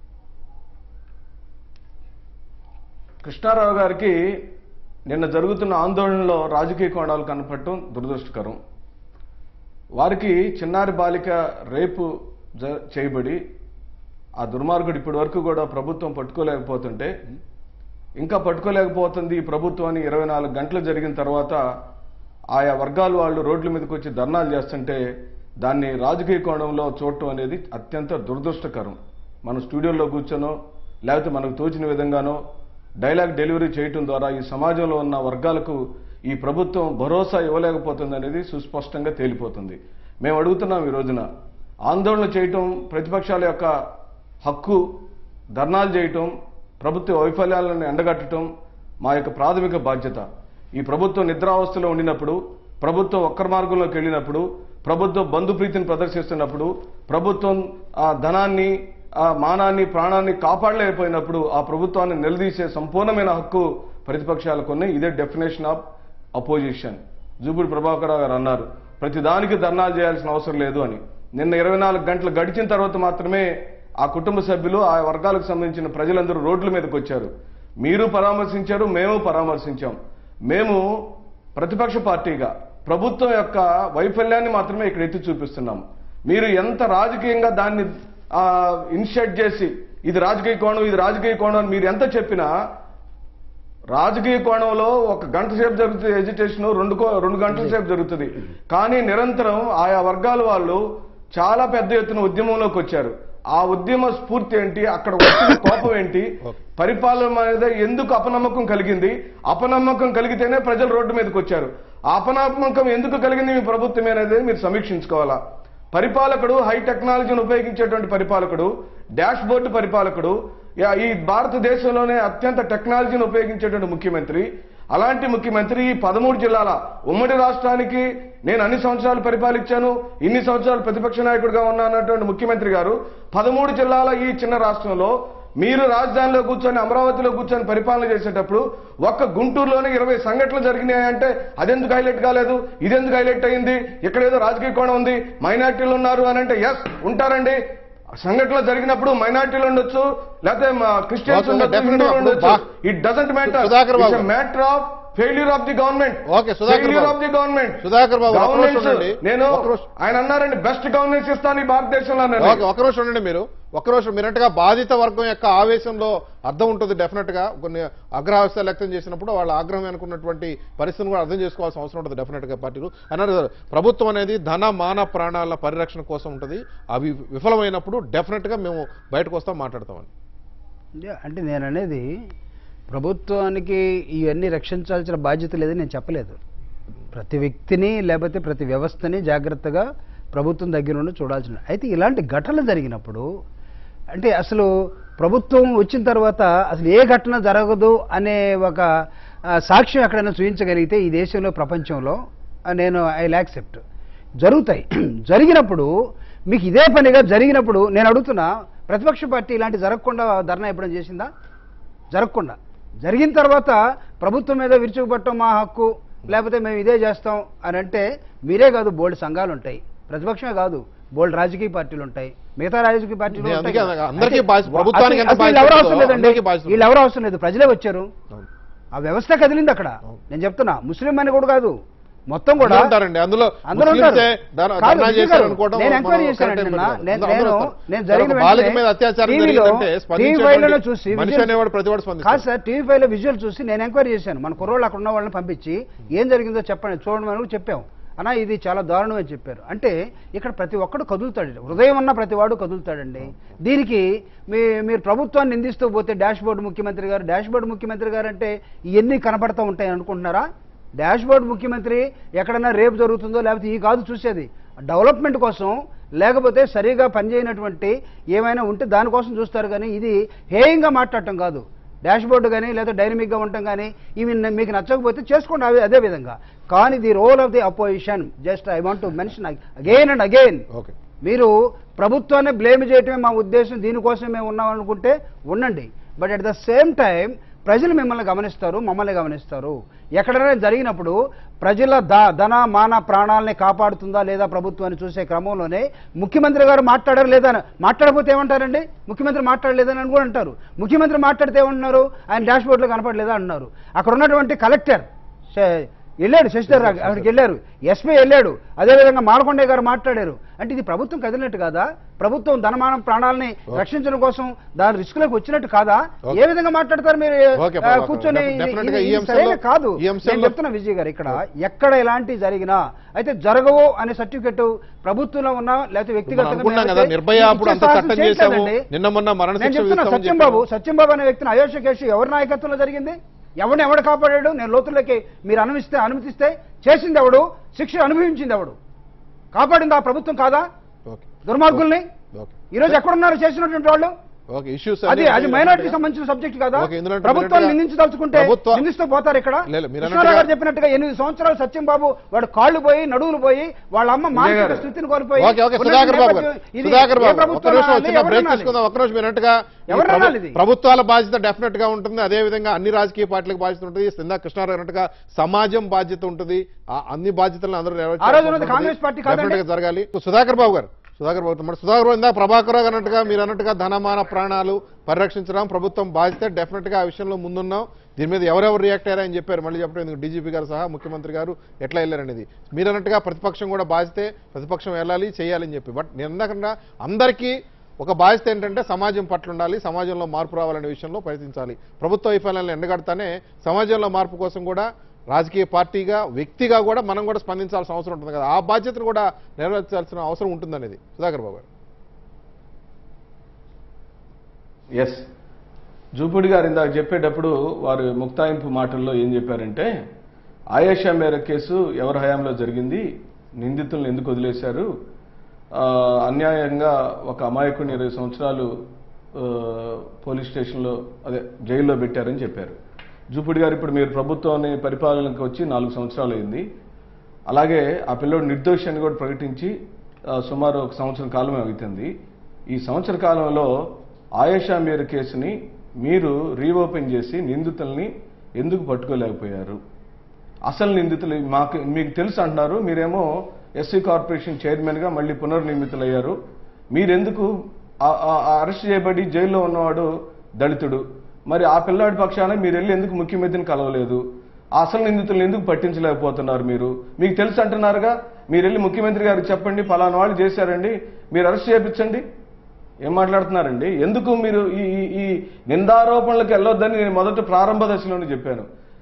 Speaker 3: కృష్ణారావు గారికి నిన్న జరుగుతున్న ఆందోళనలో రాజకీయ కోణాలు కనపడటం దురదృష్టకరం వారికి చిన్నారి బాలిక రేపు జ- చేయబడి ఆ దుర్మార్గుడు ఇప్పటి వరకు కూడా ప్రభుత్వం పట్టుకోలేకపోతుంటే ఇంకా పట్టుకోలేకపోతుంది ఈ ప్రభుత్వాన్ని ఇరవై నాలుగు గంటలు జరిగిన తర్వాత ఆయా వర్గాల వాళ్ళు రోడ్ల మీదకి వచ్చి ధర్నాలు చేస్తుంటే దాన్ని రాజకీయ కోణంలో చూడటం అనేది అత్యంత దురదృష్టకరం మనం స్టూడియోలో కూర్చొనో లేకపోతే మనకు తోచిన విధంగానో డైలాగ్ డెలివరీ చేయటం ద్వారా ఈ సమాజంలో ఉన్న వర్గాలకు ఈ ప్రభుత్వం భరోసా ఇవ్వలేకపోతుంది అనేది సుస్పష్టంగా తేలిపోతుంది మేము అడుగుతున్నాం ఈ రోజున ఆందోళన చేయటం ప్రతిపక్షాల యొక్క హక్కు ధర్నాలు చేయటం ప్రభుత్వ వైఫల్యాలను ఎండగట్టడం మా యొక్క ప్రాథమిక బాధ్యత ఈ ప్రభుత్వం నిద్రావస్థలో ఉండినప్పుడు ప్రభుత్వం ఒక్కరి మార్గంలోకి వెళ్ళినప్పుడు ప్రభుత్వం బంధుప్రీతిని ప్రదర్శిస్తున్నప్పుడు ప్రభుత్వం ఆ ధనాన్ని ఆ మానాన్ని ప్రాణాన్ని కాపాడలేకపోయినప్పుడు ఆ ప్రభుత్వాన్ని నిలదీసే సంపూర్ణమైన హక్కు ప్రతిపక్షాలకు ఉన్నాయి ఇదే definition of opposition Jubudi Prabhakar గారు అన్నారు ప్రతి దానికి ధర్నాలు చేయాల్సిన అవసరం లేదు అని నిన్న ఇరవై నాలుగు గంటలు గడిచిన తర్వాత మాత్రమే ఆ కుటుంబ సభ్యులు ఆ వర్గాలకు సంబంధించిన ప్రజలందరూ రోడ్ల మీదకి వచ్చారు మీరు పరామర్శించారు మేము పరామర్శించాం మేము ప్రతిపక్ష పార్టీగా ప్రభుత్వం యొక్క వైఫల్యాన్ని మాత్రమే ఇక్కడ ఎత్తి చూపిస్తున్నాం మీరు ఎంత రాజకీయంగా దాన్ని ఇన్షియేట్ చేసి ఇది రాజకీయ కోణం ఇది రాజకీయ కోణం అని మీరు ఎంత చెప్పినా రాజకీయ కోణంలో ఒక గంట సేపు జరుగుతుంది ఎడ్యుటేషన్ రెండు కో- రెండు గంటల సేపు జరుగుతుంది కానీ నిరంతరం ఆయా వర్గాల వాళ్ళు చాలా పెద్ద ఎత్తున ఉద్యమంలోకి వచ్చారు ఆ ఉద్యమ స్ఫూర్తి ఏంటి అక్కడ వచ్చిన కోపం ఏంటి
Speaker 1: Okay.
Speaker 3: పరిపాలన మీద ఎందుకు అపనమ్మకం కలిగింది అపనమ్మకం కలిగితేనే ప్రజలు రోడ్డు మీదకి వచ్చారు ఆ అపనమ్మకం ఎందుకు కలిగింది మీ ప్రభుత్వం అనేది మీరు సమీక్షించుకోవాలా పరిపాలకుడు హై టెక్నాలజీని ఉపయోగించేటువంటి పరిపాలకుడు డాష్ బోర్డు పరిపాలకుడు యా- ఈ భారతదేశంలోనే అత్యంత టెక్నాలజీని ఉపయోగించేటువంటి ముఖ్యమంత్రి అలాంటి ముఖ్యమంత్రి ఈ పదమూడు జిల్లాల ఉమ్మడి రాష్ట్రానికి నేను అన్ని సంవత్సరాలు పరిపాలించాను ఇన్ని సంవత్సరాలు ప్రతిపక్ష నాయకుడిగా ఉన్నా అన్నటువంటి ముఖ్యమంత్రి గారు పదమూడు జిల్లాల ఈ చిన్న రాష్ట్రంలో మీరు రాజధానిలో కూర్చొని అమరావతిలో కూర్చొని పరిపాలన చేసేటప్పుడు ఒక్క గుంటూరులోనే ఇరవై సంఘటనలు జరిగినాయంటే అదెందుకు హైలైట్ కాలేదు ఇదెందుకు హైలైట్ అయింది ఇక్కడ ఏదో రాజకీయ కోణం ఉంది మైనార్టీలు ఉన్నారు అని అంటే ఎస్ ఉంటారండి సంఘటనలు జరిగినప్పుడు మైనార్టీలు ఉండొచ్చు లేకపోతే క్రిస్టియన్స్
Speaker 1: Okay,
Speaker 3: ఉండొచ్చు
Speaker 1: definitely
Speaker 3: హిందువులు
Speaker 1: అప్పుడు
Speaker 3: ఉండొచ్చు
Speaker 1: బా-
Speaker 3: it doesn't matter
Speaker 1: Sudhakar Babu.
Speaker 3: Matter of failure of the government
Speaker 1: Okay, Sudhakar
Speaker 3: failure
Speaker 1: Babu.
Speaker 3: Of the government
Speaker 1: Sudhakar Babu, ఒక్క నిమిషం ఉండండి.
Speaker 3: నేను
Speaker 1: ఒక్క నిమిషం.
Speaker 3: ఆయన అన్నారండి బెస్ట్ గవర్నెన్స్ ఇస్తాను ఈ భారతదేశంలో అన్నారు
Speaker 1: ఓకే ఒక రోజు ఉండండి మీరు ఒక రోజు మీరంటగా బాధిత వర్గం యొక్క ఆవేశంలో అర్థం ఉంటుంది డెఫినెట్ గా కొన్ని అగ్రహాస్యాలు వ్యక్తం చేసినప్పుడు వాళ్ళ ఆగ్రహం అనుకున్నటువంటి పరిస్థితిని కూడా అర్థం చేసుకోవాల్సిన అవసరం ఉంటుంది డెఫినెట్ గా పార్టీలు అన్నారు కదా, ప్రభుత్వం అనేది ధన మాన ప్రాణాల పరిరక్షణ కోసం ఉంటుంది అవి విఫలమైనప్పుడు డెఫినెట్ గా మేము బయటకు వస్తాం మాట్లాడతామని
Speaker 4: అంటే అంటే నేను అనేది ప్రభుత్వానికి ఇవన్నీ రక్షించాల్సిన బాధ్యత లేదని నేను చెప్పలేదు ప్రతి వ్యక్తిని లేకపోతే ప్రతి వ్యవస్థని జాగ్రత్తగా ప్రభుత్వం దగ్గర నుండి చూడాల్సిన అయితే ఇలాంటి ఘటనలు జరిగినప్పుడు అంటే అసలు ప్రభుత్వం వచ్చిన తర్వాత అసలు ఏ ఘటన జరగదు అనే ఒక ఆ, సాక్ష్యం ఎక్కడైనా చూపించగలిగితే ఈ దేశంలో ప్రపంచంలో ఆ, నేను ఐ యాక్సెప్ట్ జరుగుతాయి జరిగినప్పుడు మీకు ఇదే పనిగా జరిగినప్పుడు నేను అడుగుతున్నా ప్రతిపక్ష పార్టీ ఇలాంటి జరగకుండా ధర్నా ఎప్పుడైనా చేసిందా జరగకుండా జరిగిన తర్వాత ప్రభుత్వం మీద విరుచుకుపట్టడం మా హక్కు లేకపోతే మేము ఇదే చేస్తాం అని అంటే మీరే కాదు బోల్డ్ సంఘాలు ఉంటాయి ప్రతిపక్షమే కాదు బోల్డ్ రాజకీయ పార్టీలు ఉంటాయి మిగతా రాజకీయ పార్టీలు
Speaker 1: నేను
Speaker 4: ఉంటాయి
Speaker 1: అందుకే
Speaker 4: కదా.
Speaker 1: అన్నా, అందరికీ
Speaker 4: అయితే
Speaker 1: బాధ్యత- ప్రభుత్వానికి ఎంత
Speaker 4: అసలు వీళ్ళు ఎవరు
Speaker 1: బాధ్యత
Speaker 4: అవసరం
Speaker 1: ఉందో
Speaker 4: లేదండి
Speaker 1: అందరికీ బాధ్యత
Speaker 4: వీళ్ళు ఎవరు అవసరం లేదు ప్రజలే వచ్చారు
Speaker 1: అవును.
Speaker 4: ఆ వ్యవస్థ కదిలింది అక్కడ నేను చెప్తున్నా ముస్లిం అని కూడా కాదు మొత్తం కూడా
Speaker 1: అందరూ ఉంటారండి అందులో
Speaker 4: అందరూ
Speaker 1: ముస్లింసే
Speaker 4: ఉంటారు.
Speaker 1: ధర్నా-
Speaker 4: కాదు,
Speaker 1: ధర్నా
Speaker 4: విజయ్
Speaker 1: చేశారు
Speaker 4: గారు,
Speaker 1: అనుకోవడం
Speaker 4: నేను
Speaker 1: మనం
Speaker 4: ఎంక్వైరీ
Speaker 1: correct
Speaker 4: చేశాను
Speaker 1: అయిపోయింది
Speaker 4: నిన్న.
Speaker 1: కాదు.
Speaker 4: నేను-
Speaker 1: అందరూ
Speaker 4: నేను-
Speaker 1: వస్తారు.
Speaker 4: నేను
Speaker 1: సరే,
Speaker 4: జరిగిన
Speaker 1: ఒక బాలిక
Speaker 4: వెంటనే
Speaker 1: మీద అత్యాచారం
Speaker 4: టీవీలో
Speaker 1: జరిగిందంటే
Speaker 4: టీవీ
Speaker 1: స్పందించేటువంటి
Speaker 4: ఫైవ్లలో చూసి
Speaker 1: మనిషి
Speaker 4: విజువల్-
Speaker 1: అనేవాడు ప్రతివాడు
Speaker 4: కాదు
Speaker 1: స్పందిస్తాడు
Speaker 4: సార్ టీవీ ఫైవ్ లో విజువల్ చూసి నేను ఎంక్వైరీ చేశాను మన కుర్రోళ్ళు అక్కడ ఉన్న వాళ్ళని పంపించి ఏం జరిగిందో చెప్పండి చూడమని కూడా చెప్పాం అన్నా ఇది చాలా దారుణం అని చెప్పారు అంటే ఇక్కడ ప్రతి ఒక్కడు కదులుతాడు హృదయం ఉన్న ప్రతి వాడు కదులుతాడండి దీనికి మీ మీరు ప్రభుత్వాన్ని నిందిస్తూ పోతే డాష్ బోర్డు ముఖ్యమంత్రి గారు డాష్ బోర్డు ముఖ్యమంత్రి గారు అంటే ఇవన్నీ కనపడతా ఉంటాయి అనుకుంటున్నారా డాష్ బోర్డు ముఖ్యమంత్రి ఎక్కడన్నా రేపు జరుగుతుందో లేకపోతే ఈ కాదు చూసేది డెవలప్మెంట్ కోసం లేకపోతే సరిగా పనిచేయనటువంటి ఏమైనా ఉంటే దానికోసం చూస్తారు కానీ ఇది హేయంగా మాట్లాడటం కాదు డాష్ బోర్డు కానీ లేదా డైనమిక్గా ఉండటం కానీ ఇవి న- మీకు నచ్చకపోతే చేసుకోండి అదే అదే విధంగా కానీ the role of the opposition just I want to mention again and again
Speaker 1: okay
Speaker 4: మీరు ప్రభుత్వాన్ని బ్లేమ్ చేయటమే మా ఉద్దేశం దీనికోసం మేము ఉన్నాం అనుకుంటే ఉండండి but at the same time ప్రజలు మిమ్మల్ని గమనిస్తారు మమ్మల్ని గమనిస్తారు ఎక్కడైనా జరిగినప్పుడు ప్రజల ద ధన మాన ప్రాణాలని కాపాడుతుందా లేదా ప్రభుత్వాన్ని చూసే క్రమంలోనే ముఖ్యమంత్రి గారు మాట్లాడారు లేదా అని- మాట్లాడకపోతే ఏమంటారండి ముఖ్యమంత్రి మాట్లాడలేదని అని కూడా అంటారు ముఖ్యమంత్రి మాట్లాడితే ఏమంటున్నారు ఆయన డాష్ బోర్డులో కనపడలేదా అంటున్నారు అక్కడ ఉన్నటువంటి కలెక్టర్ శ- వెళ్ళాడు శశిధర్ రావు అక్కడికి వెళ్ళారు ఎస్పీ వెళ్ళాడు అదేవిధంగా మాలకొండ గారు మాట్లాడారు అంటే ఇది ప్రభుత్వం కదిలినట్టు కాదా ప్రభుత్వం ధనమానం ప్రాణాలని రక్షించడం కోసం దాని రిస్క్ వచ్చినట్టు కాదా ఏ విధంగా మాట్లాడతారు మీరు
Speaker 1: ఓకే,
Speaker 4: ఆ,
Speaker 1: ప్రభాకర్.
Speaker 4: కూర్చొని
Speaker 1: డెఫ్-
Speaker 4: ఇది-
Speaker 1: డెఫినెట్ గా
Speaker 4: ఇది
Speaker 1: ఈ అంశంలో-
Speaker 4: సరైన కాదు
Speaker 1: ఈ అంశంలో-
Speaker 4: నేను చెప్తున్నా విజయ్ గారు ఇక్కడ ఎక్కడ ఎలాంటి జరిగినా అయితే జరగవు అనే సర్టిఫికెట్ ప్రభుత్వంలో ఉన్నా లేకపోతే
Speaker 1: మనం
Speaker 4: వ్యక్తిగతంగా
Speaker 1: అనుకున్నాం
Speaker 4: మేమైతే
Speaker 1: కదా నిర్భయ అప్పుడు అంత
Speaker 4: ఇచ్చే
Speaker 1: చట్టం
Speaker 4: సాహసం
Speaker 1: చేశాము
Speaker 4: చేయట్లేదండి.
Speaker 1: నిన్న మొన్న మరణ
Speaker 4: నేను
Speaker 1: శిక్ష
Speaker 4: చెప్తున్నా
Speaker 1: విధిస్తామని
Speaker 4: సత్యంబాబు
Speaker 1: చెప్పాము.
Speaker 4: సత్యంబాబు అనే వ్యక్తిని అయోధ్య కేసు ఎవరి నాయకత్వంలో జరిగింది ఎవరిని ఎవడు కాపాడాడు నేను లోతుల్లోకి మీరు అనుమతిస్తే అనుమతిస్తే చేసింది ఎవడు శిక్ష అనుభవించింది ఎవడు కాపాడింది ఆ ప్రభుత్వం కాదా
Speaker 1: ఓకే
Speaker 4: దుర్మార్గుల్ని
Speaker 1: ఓకే
Speaker 4: ఈ రోజు ఎక్కడున్నారు చేసినటువంటి వాళ్ళు
Speaker 1: ఓకే ఇష్యూస్
Speaker 4: అది అది మైనార్టీకి సంబంధించిన సబ్జెక్ట్ కదా
Speaker 1: ఓకే, ఇందులో అంటే
Speaker 4: ప్రభుత్వాన్ని
Speaker 1: మీరన్నట్టుగా
Speaker 4: నిందించదలుచుకుంటే
Speaker 1: ప్రభుత్వ-
Speaker 4: నిందిస్తూ పోతారు ఇక్కడ
Speaker 1: లేదు, మీరు
Speaker 4: కృష్ణారావు గారు
Speaker 1: అన్నట్టుగా-
Speaker 4: చెప్పినట్టుగా ఎనిమిది సంవత్సరాలు సత్యం బాబు వాడు కాళ్ళు పోయి నడువులు పోయి వాళ్ళ అమ్మ మానసిక
Speaker 3: గారు.
Speaker 4: స్థితిని కోల్పోయి
Speaker 1: ఓకే ఓకే
Speaker 4: ఉన్నటువంటి
Speaker 1: సుధాకర్ బాబు గారు
Speaker 4: నేపథ్యం ఇది
Speaker 1: సుధాకర్
Speaker 4: ఏ
Speaker 1: బాబు ఒక్క
Speaker 4: ప్రభుత్వం
Speaker 1: నిమిషం
Speaker 4: అనాలి,
Speaker 1: చిన్న
Speaker 4: ఎవరు
Speaker 1: బ్రేక్
Speaker 4: అనాలి?
Speaker 1: తీసుకుందాం ఒక్క నిమిషం మీరన్నట్టుగా ఈ
Speaker 4: ఎవరు
Speaker 1: ప్రభు-
Speaker 4: అనాలి ఇది?
Speaker 1: ప్రభుత్వాల బాధ్యత డెఫినెట్ గా ఉంటుంది అదే విధంగా అన్ని రాజకీయ పార్టీలకు బాధ్యత ఉంటుంది ఇందా కృష్ణారావు అన్నట్టుగా సమాజం బాధ్యత ఉంటుంది ఆ అన్ని బాధ్యతలను అందరూ
Speaker 4: ఆ రోజు ఉన్నది కాంగ్రెస్ పార్టీ కాదండి?
Speaker 1: డెఫినెట్ గా జరగాలి సుధాకర్ బాబు గారు సుధాకర్ బాబు మరి సుధాకర్ బాబు ఇందా ప్రభాకర్ రావు గారు అన్నట్టుగా మీరు అన్నట్టుగా ధనమాన ప్రాణాలు పరిరక్షించడం ప్రభుత్వం బాధ్యత డెఫినెట్ గా ఆ విషయంలో ముందున్నాం దీని మీద ఎవరెవరు రియాక్ట్ అయ్యారని చెప్పారు మళ్ళీ చెప్పడం ఎందుకు డీజీపీ గారు సహా ముఖ్యమంత్రి గారు ఎట్లా వెళ్ళారనేది మీరు అన్నట్టుగా ప్రతిపక్షం కూడా బాధ్యతే ప్రతిపక్షం వెళ్ళాలి చేయాలని చెప్పి బట్ నేను ఇందాకన్నా అందరికీ ఒక బాధ్యత ఏంటంటే సమాజం పట్ల ఉండాలి సమాజంలో మార్పు రావాలనే విషయంలో ప్రయత్నించాలి ప్రభుత్వ వైఫల్యాలను ఎండగడతానే సమాజంలో మార్పు కోసం కూడా రాజకీయ పార్టీగా వ్యక్తిగా కూడా మనం కూడా స్పందించాల్సిన అవసరం ఉంటుంది కదా ఆ బాధ్యతను కూడా నెరవేర్చాల్సిన అవసరం ఉంటుందనేది సుధాకర్ బాబు గారు
Speaker 3: ఎస్ జూపుడి గారు ఇందాక చెప్పేటప్పుడు వారు ముక్తాయింపు మాటల్లో ఏం చెప్పారంటే ఆయేషా మేర కేసు ఎవరి హయాంలో జరిగింది నిందితులను ఎందుకు వదిలేశారు ఆ, అన్యాయంగా ఒక అమాయకుని ఇరవై సంవత్సరాలు ఆ, పోలీస్ స్టేషన్లో అదే జైల్లో పెట్టారని చెప్పారు జూపుడి గారు ఇప్పుడు మీరు ప్రభుత్వాన్ని పరిపాలనకు వచ్చి నాలుగు సంవత్సరాలు అయింది అలాగే ఆ పిల్లోడు నిర్దోషి అని కూడా ప్రకటించి ఆ, సుమారు ఒక సంవత్సరం కాలమే అవుతుంది ఈ సంవత్సర కాలంలో ఆయేషా మీర్ కేసుని మీరు రీఓపెన్ చేసి నిందితుల్ని ఎందుకు పట్టుకోలేకపోయారు అసలు నిందితులు మాకు మీకు తెలుసు అంటున్నారు మీరేమో ఎస్సీ కార్పొరేషన్ చైర్మన్గా మళ్ళీ పునర్నియమితులయ్యారు మీరెందుకు ఆ- ఆ- ఆ అరెస్ట్ చేయబడి జైల్లో ఉన్నవాడు దళితుడు మరి ఆ పిల్లాడి పక్షాన మీరు వెళ్ళి ఎందుకు ముఖ్యమంత్రిని కలవలేదు ఆ అసలు నిందితులను ఎందుకు పట్టించలేకపోతున్నారు మీరు మీకు తెలుసు అంటున్నారుగా మీరు వెళ్ళి ముఖ్యమంత్రి గారికి చెప్పండి పలానా వాళ్ళు చేశారండి మీరు అరెస్ట్ చేయించండి ఏం మాట్లాడుతున్నారండి ఎందుకు మీరు ఈ ఈ- ఈ నిందారోపణలకు వెళ్ళొద్దని నేను మొదట ప్రారంభ దశలోనే చెప్పాను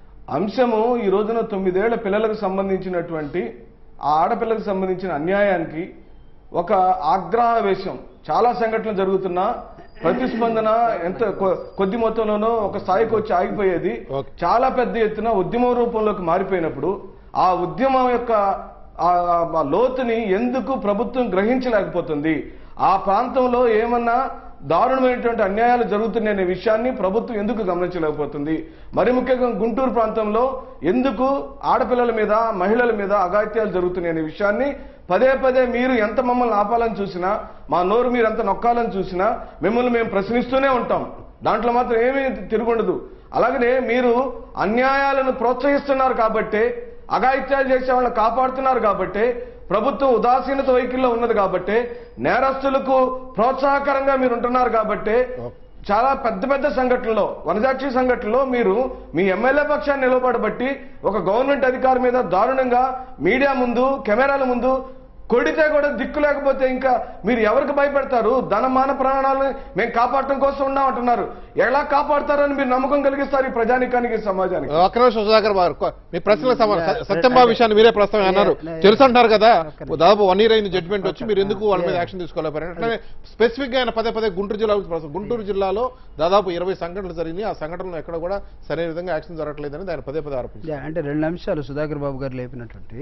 Speaker 3: అంశము ఈ రోజున తొమ్మిదేళ్ల పిల్లలకు సంబంధించినటువంటి ఆ ఆడపిల్లకు సంబంధించిన అన్యాయానికి ఒక ఆగ్రహవేశం చాలా సంఘటనలు జరుగుతున్నా ప్రతిస్పందన ఎంత కొ- కొద్ది మొత్తంలోనో ఒక స్థాయికి వచ్చి ఆగిపోయేది
Speaker 1: Okay.
Speaker 3: చాలా పెద్ద ఎత్తున ఉద్యమం రూపంలోకి మారిపోయినప్పుడు ఆ ఉద్యమం యొక్క ఆ- ఆ- ఆ లోతుని ఎందుకు ప్రభుత్వం గ్రహించలేకపోతుంది ఆ ప్రాంతంలో ఏమన్నా దారుణమైనటువంటి అన్యాయాలు జరుగుతున్నాయనే విషయాన్ని ప్రభుత్వం ఎందుకు గమనించలేకపోతుంది మరి ముఖ్యంగా గుంటూరు ప్రాంతంలో ఎందుకు ఆడపిల్లల మీద మహిళల మీద అఘాయిత్యాలు జరుగుతున్నాయనే విషయాన్ని పదే పదే మీరు ఎంత మమ్మల్ని ఆపాలని చూసినా మా నోరు మీరు ఎంత నొక్కాలని చూసినా మిమ్మల్ని మేము ప్రశ్నిస్తూనే ఉంటాం దాంట్లో మాత్రం ఏమీ తిరుగుండదు అలాగనే మీరు అన్యాయాలను ప్రోత్సహిస్తున్నారు కాబట్టే అఘాయిత్యాలు చేసే వాళ్ళని కాపాడుతున్నారు కాబట్టే ప్రభుత్వం ఉదాసీనత వైఖరిలో ఉన్నది కాబట్టే నేరస్తులకు ప్రోత్సాహకరంగా మీరు ఉంటున్నారు కాబట్టే చాలా పెద్ద పెద్ద సంఘటనలో వనజాక్షి సంఘటనలో మీరు మీ ఎమ్మెల్యే పక్షాన్ని నిలబడబట్టి ఒక గవర్నమెంట్ అధికారి మీద దారుణంగా మీడియా ముందు కెమెరాల ముందు కొడితే కూడా దిక్కు లేకపోతే ఇంకా మీరు ఎవరికి భయపెడతారు ధన మాన ప్రాణాలను మేము కాపాడటం కోసం ఉన్నాం అంటున్నారు ఎలా కాపాడతారని మీరు నమ్మకం కలిగిస్తారు ఈ ప్రజానికానికి ఈ సమాజానికి
Speaker 1: ఒక్క నిమిషం సుధాకర్ బాబు కొ- మీ ప్రశ్నలకు సమాధానం
Speaker 4: Yeah,
Speaker 1: సత్యంబాబు విషయాన్ని మీరే ప్రస్తుతం అన్నారు
Speaker 4: Yeah,
Speaker 1: తెలుసు అంటారు కదా
Speaker 4: ఒక్క నిమిషం.
Speaker 1: దాదాపు వన్ ఇయర్ అయింది జడ్జిమెంట్ వచ్చి మీరు ఎందుకు వాళ్ళ మీద
Speaker 4: Yeah.
Speaker 1: యాక్షన్ తీసుకోలేకపోయారు అట్లానే స్పెసిఫిక్ గా ఆయన పదే పదే గుంటూరు జిల్లా గురించి ప్రస్తుతం గుంటూరు జిల్లాలో దాదాపు ఇరవై సంఘటనలు జరిగినాయి ఆ సంఘటనలో ఎక్కడ కూడా సరైన విధంగా యాక్షన్ జరగట్లేదని ఆయన పదే పదే ఆరోపించారు
Speaker 4: యా, అంటే రెండు అంశాలు సుధాకర్ బాబు గారు లేపినటువంటి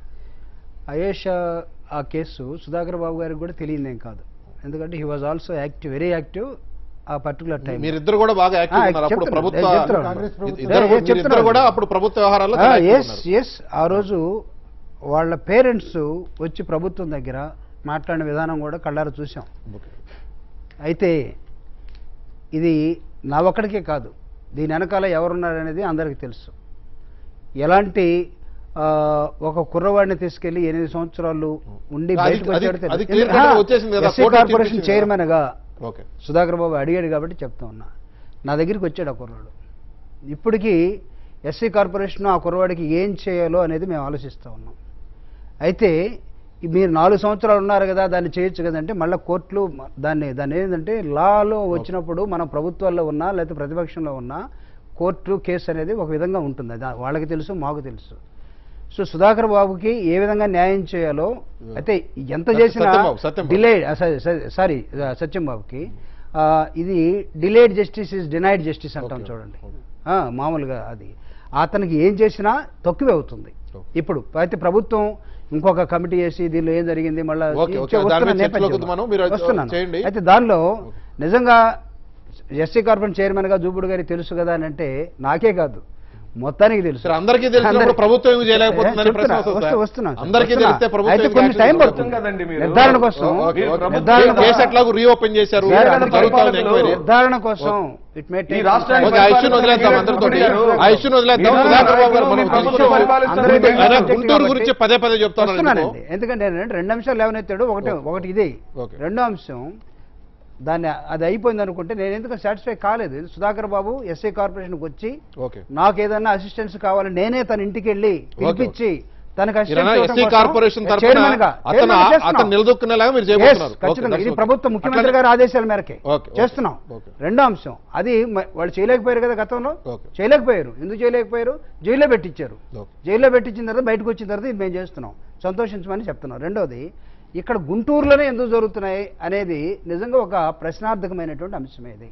Speaker 4: అయేషా ఆ కేసు సుధాకర్ బాబు గారికి కూడా తెలియదేం కాదు ఎందుకంటే he was also active very active ఆ పర్టికులర్ టైం
Speaker 1: మీరిద్దరు కూడా బాగా యాక్టివ్
Speaker 4: ఆ,
Speaker 1: ఉన్నారు అప్పుడు
Speaker 4: చెప్తున్నా,
Speaker 1: ప్రభుత్వ
Speaker 4: నేను చెప్తున్నా.
Speaker 2: కాంగ్రెస్ ప్రభుత్వం-
Speaker 1: ఇద్దరు
Speaker 4: ఏ, ఏ,
Speaker 1: మీరిద్దరు
Speaker 4: చెప్తున్నా.
Speaker 1: కూడా అప్పుడు ప్రభుత్వ వ్యవహారాల్లో చాలా active
Speaker 4: ఎస్
Speaker 1: ఉన్నారు.
Speaker 4: ఎస్ ఆ రోజు వాళ్ళ పేరెంట్స్ వచ్చి ప్రభుత్వం దగ్గర మాట్లాడిన విధానం కూడా కళ్ళారా చూసాం
Speaker 1: ఓకే.
Speaker 4: అయితే ఇది నా ఒక్కడికే కాదు దీని వెనకాల ఎవరున్నారనేది అందరికీ తెలుసు ఎలాంటి ఆ, ఒక కుర్రవాడిని తీసుకెళ్లి ఎనిమిది సంవత్సరాలు ఉండి
Speaker 1: అది-
Speaker 4: బయటకు
Speaker 1: అది-
Speaker 4: వచ్చాడు
Speaker 1: అది clear cut గా వచ్చేసింది కదా, కోర్టు
Speaker 4: కార్పొరేషన్
Speaker 1: తీర్పిచ్చింది
Speaker 4: చైర్మన్ గా
Speaker 1: ఓకే
Speaker 4: సుధాకర్ బాబు అడిగాడు కాబట్టి చెప్తా ఉన్నా నా దగ్గరికి వచ్చాడు ఆ కుర్రాడు ఇప్పటికీ ఎస్సీ కార్పొరేషన్ ఆ కుర్రవాడికి ఏం చేయాలో అనేది మేము ఆలోచిస్తూ ఉన్నాం అయితే ఈ మీరు నాలుగు సంవత్సరాలు ఉన్నారు కదా దాన్ని చేయొచ్చు కదంటే మళ్ళీ కోర్టులు మ- దాన్ని దాన్ని ఏంటంటే లాలో వచ్చినప్పుడు మనం ప్రభుత్వాల్లో ఉన్నా లేకపోతే ప్రతిపక్షంలో ఉన్నా కోర్టు కేసు అనేది ఒక విధంగా ఉంటుంది అది వాళ్ళకి తెలుసు మాకు తెలుసు సో సుధాకర్ బాబుకి ఏ విధంగా న్యాయం చేయాలో అయితే ఎంత
Speaker 1: సత్య-
Speaker 4: చేసినా
Speaker 1: సత్యంబాబు, సత్యంబాబు.
Speaker 4: డిలేడ్ సారీ సత్యం బాబుకి ఆ, ఇది delayed justice is denied justice అంటాం
Speaker 1: Okay,
Speaker 4: చూడండి
Speaker 1: okay.
Speaker 4: ఆ, మామూలుగా అది అతనికి ఏం చేసినా తక్కువే అవుతుంది
Speaker 1: Okay.
Speaker 4: ఇప్పుడు అయితే ప్రభుత్వం ఇంకొక కమిటీ చేసి దీనిలో ఏం జరిగింది మళ్ళీ
Speaker 1: Okay, okay. దాని మీద చర్చలోకి వద్దామను. మీరు అది చేయండి.
Speaker 4: అయితే దానిలో నిజంగా ఎస్సీ కార్పొరేషన్ చైర్మన్ గా జూపుడు గారికి తెలుసు కదా అని అంటే నాకే కాదు మొత్తానికి తెలుసు
Speaker 1: సరే, అందరికీ తెలిసినప్పుడు
Speaker 4: అందరి-
Speaker 1: ప్రభుత్వం ఎందుకు చేయలేకపోతుందని
Speaker 4: చెప్తున్నా,
Speaker 1: ప్రశ్న వస్తుంది
Speaker 4: వస్తు-
Speaker 1: సార్.
Speaker 4: వస్తున్నా సార్,
Speaker 1: అందరికీ
Speaker 4: వస్తున్నా.
Speaker 1: తెలిస్తే ప్రభుత్వం
Speaker 4: అయితే
Speaker 1: ఎందుకు
Speaker 4: కొన్ని
Speaker 1: యాక్షన్
Speaker 4: టైం
Speaker 1: తీసుకోలేదు?
Speaker 4: పడుతుంది
Speaker 3: కదండి మీరు.
Speaker 4: నిర్ధారణ కోసం
Speaker 1: ఓ- ఓకే, ఓకే.
Speaker 4: నిర్ధారణ
Speaker 1: కేసు- కేసు ఎట్లాగో రీఓపెన్ చేశారు
Speaker 4: వేరే
Speaker 1: జరుగుతుంది
Speaker 3: పరిపాలకులు
Speaker 1: ఎంక్వైరీ
Speaker 4: నిర్ధారణ కోసం ఇట్ మే
Speaker 3: ఈ రాష్ట్రానికి
Speaker 1: ఓకే ఆ ఇష్యూని వదిలేద్దాం అందరితో ఆ ఇష్యూని వదిలేద్దాం
Speaker 3: మీరు
Speaker 1: సుధాకర్ బాబు గారు మనం
Speaker 3: మీరు ప్రభుత్వం
Speaker 1: తీసుకున్నాం.
Speaker 3: పరిపాలిస్తున్నారు.
Speaker 1: ఆయన
Speaker 4: అందరూ
Speaker 1: గుంటూరు
Speaker 4: కాబట్టి
Speaker 1: గురించి పదే పదే చెప్తాను
Speaker 4: వస్తున్నానండి ఎందుకంటే నేను రెండు అంశాలు లేవనెత్తాడు ఒకటి
Speaker 1: ఓకే.
Speaker 4: ఒకటి ఇది
Speaker 1: ఓకే.
Speaker 4: రెండో అంశం దాన్ని అది అయిపోయింది అనుకుంటే నేను ఎందుకు సాటిస్ఫై కాలేదు సుధాకర్ బాబు ఎస్ఐ కార్పొరేషన్కి వచ్చి
Speaker 1: ఓకే
Speaker 4: నాకు ఏదైనా అసిస్టెన్స్ కావాలని నేనే తన ఇంటికి వెళ్ళి పిలిపించి తనకు assistance
Speaker 1: ఈయన
Speaker 4: ఇవ్వడం
Speaker 1: ఎస్సీ
Speaker 4: కోసం
Speaker 1: కార్పొరేషన్ తరఫున
Speaker 4: chairman గా,
Speaker 1: అతను
Speaker 4: chairman గా చేస్తున్నాం.
Speaker 1: అతను నిలదొక్కునేలాగా మీరు
Speaker 4: Yes,
Speaker 1: చేయబోతున్నారు
Speaker 4: ఖచ్చితంగా
Speaker 1: ఓకే,
Speaker 4: ఇది
Speaker 1: that's
Speaker 4: ప్రభుత్వం
Speaker 1: okay.
Speaker 4: ముఖ్యమంత్రి
Speaker 1: అట్లనే-
Speaker 4: గారి ఆదేశాల మేరకే
Speaker 1: ఓకే, ఓకే,
Speaker 4: చేస్తున్నాం
Speaker 1: ఓకే.
Speaker 4: రెండో అంశం అది మ- వాళ్ళు చేయలేకపోయారు కదా గతంలో
Speaker 1: ఓకే.
Speaker 4: చేయలేకపోయారు ఎందుకు చేయలేకపోయారు జైల్లో పెట్టించారు
Speaker 1: ఓకే.
Speaker 4: జైల్లో పెట్టించిన తర్వాత బయటకు వచ్చిన తర్వాత ఇది మేము చేస్తున్నాం సంతోషించమని చెప్తున్నాం రెండోది ఇక్కడ గుంటూరులోనే ఎందుకు జరుగుతున్నాయి అనేది నిజంగా ఒక ప్రశ్నార్థకమైనటువంటి అంశమే ఇది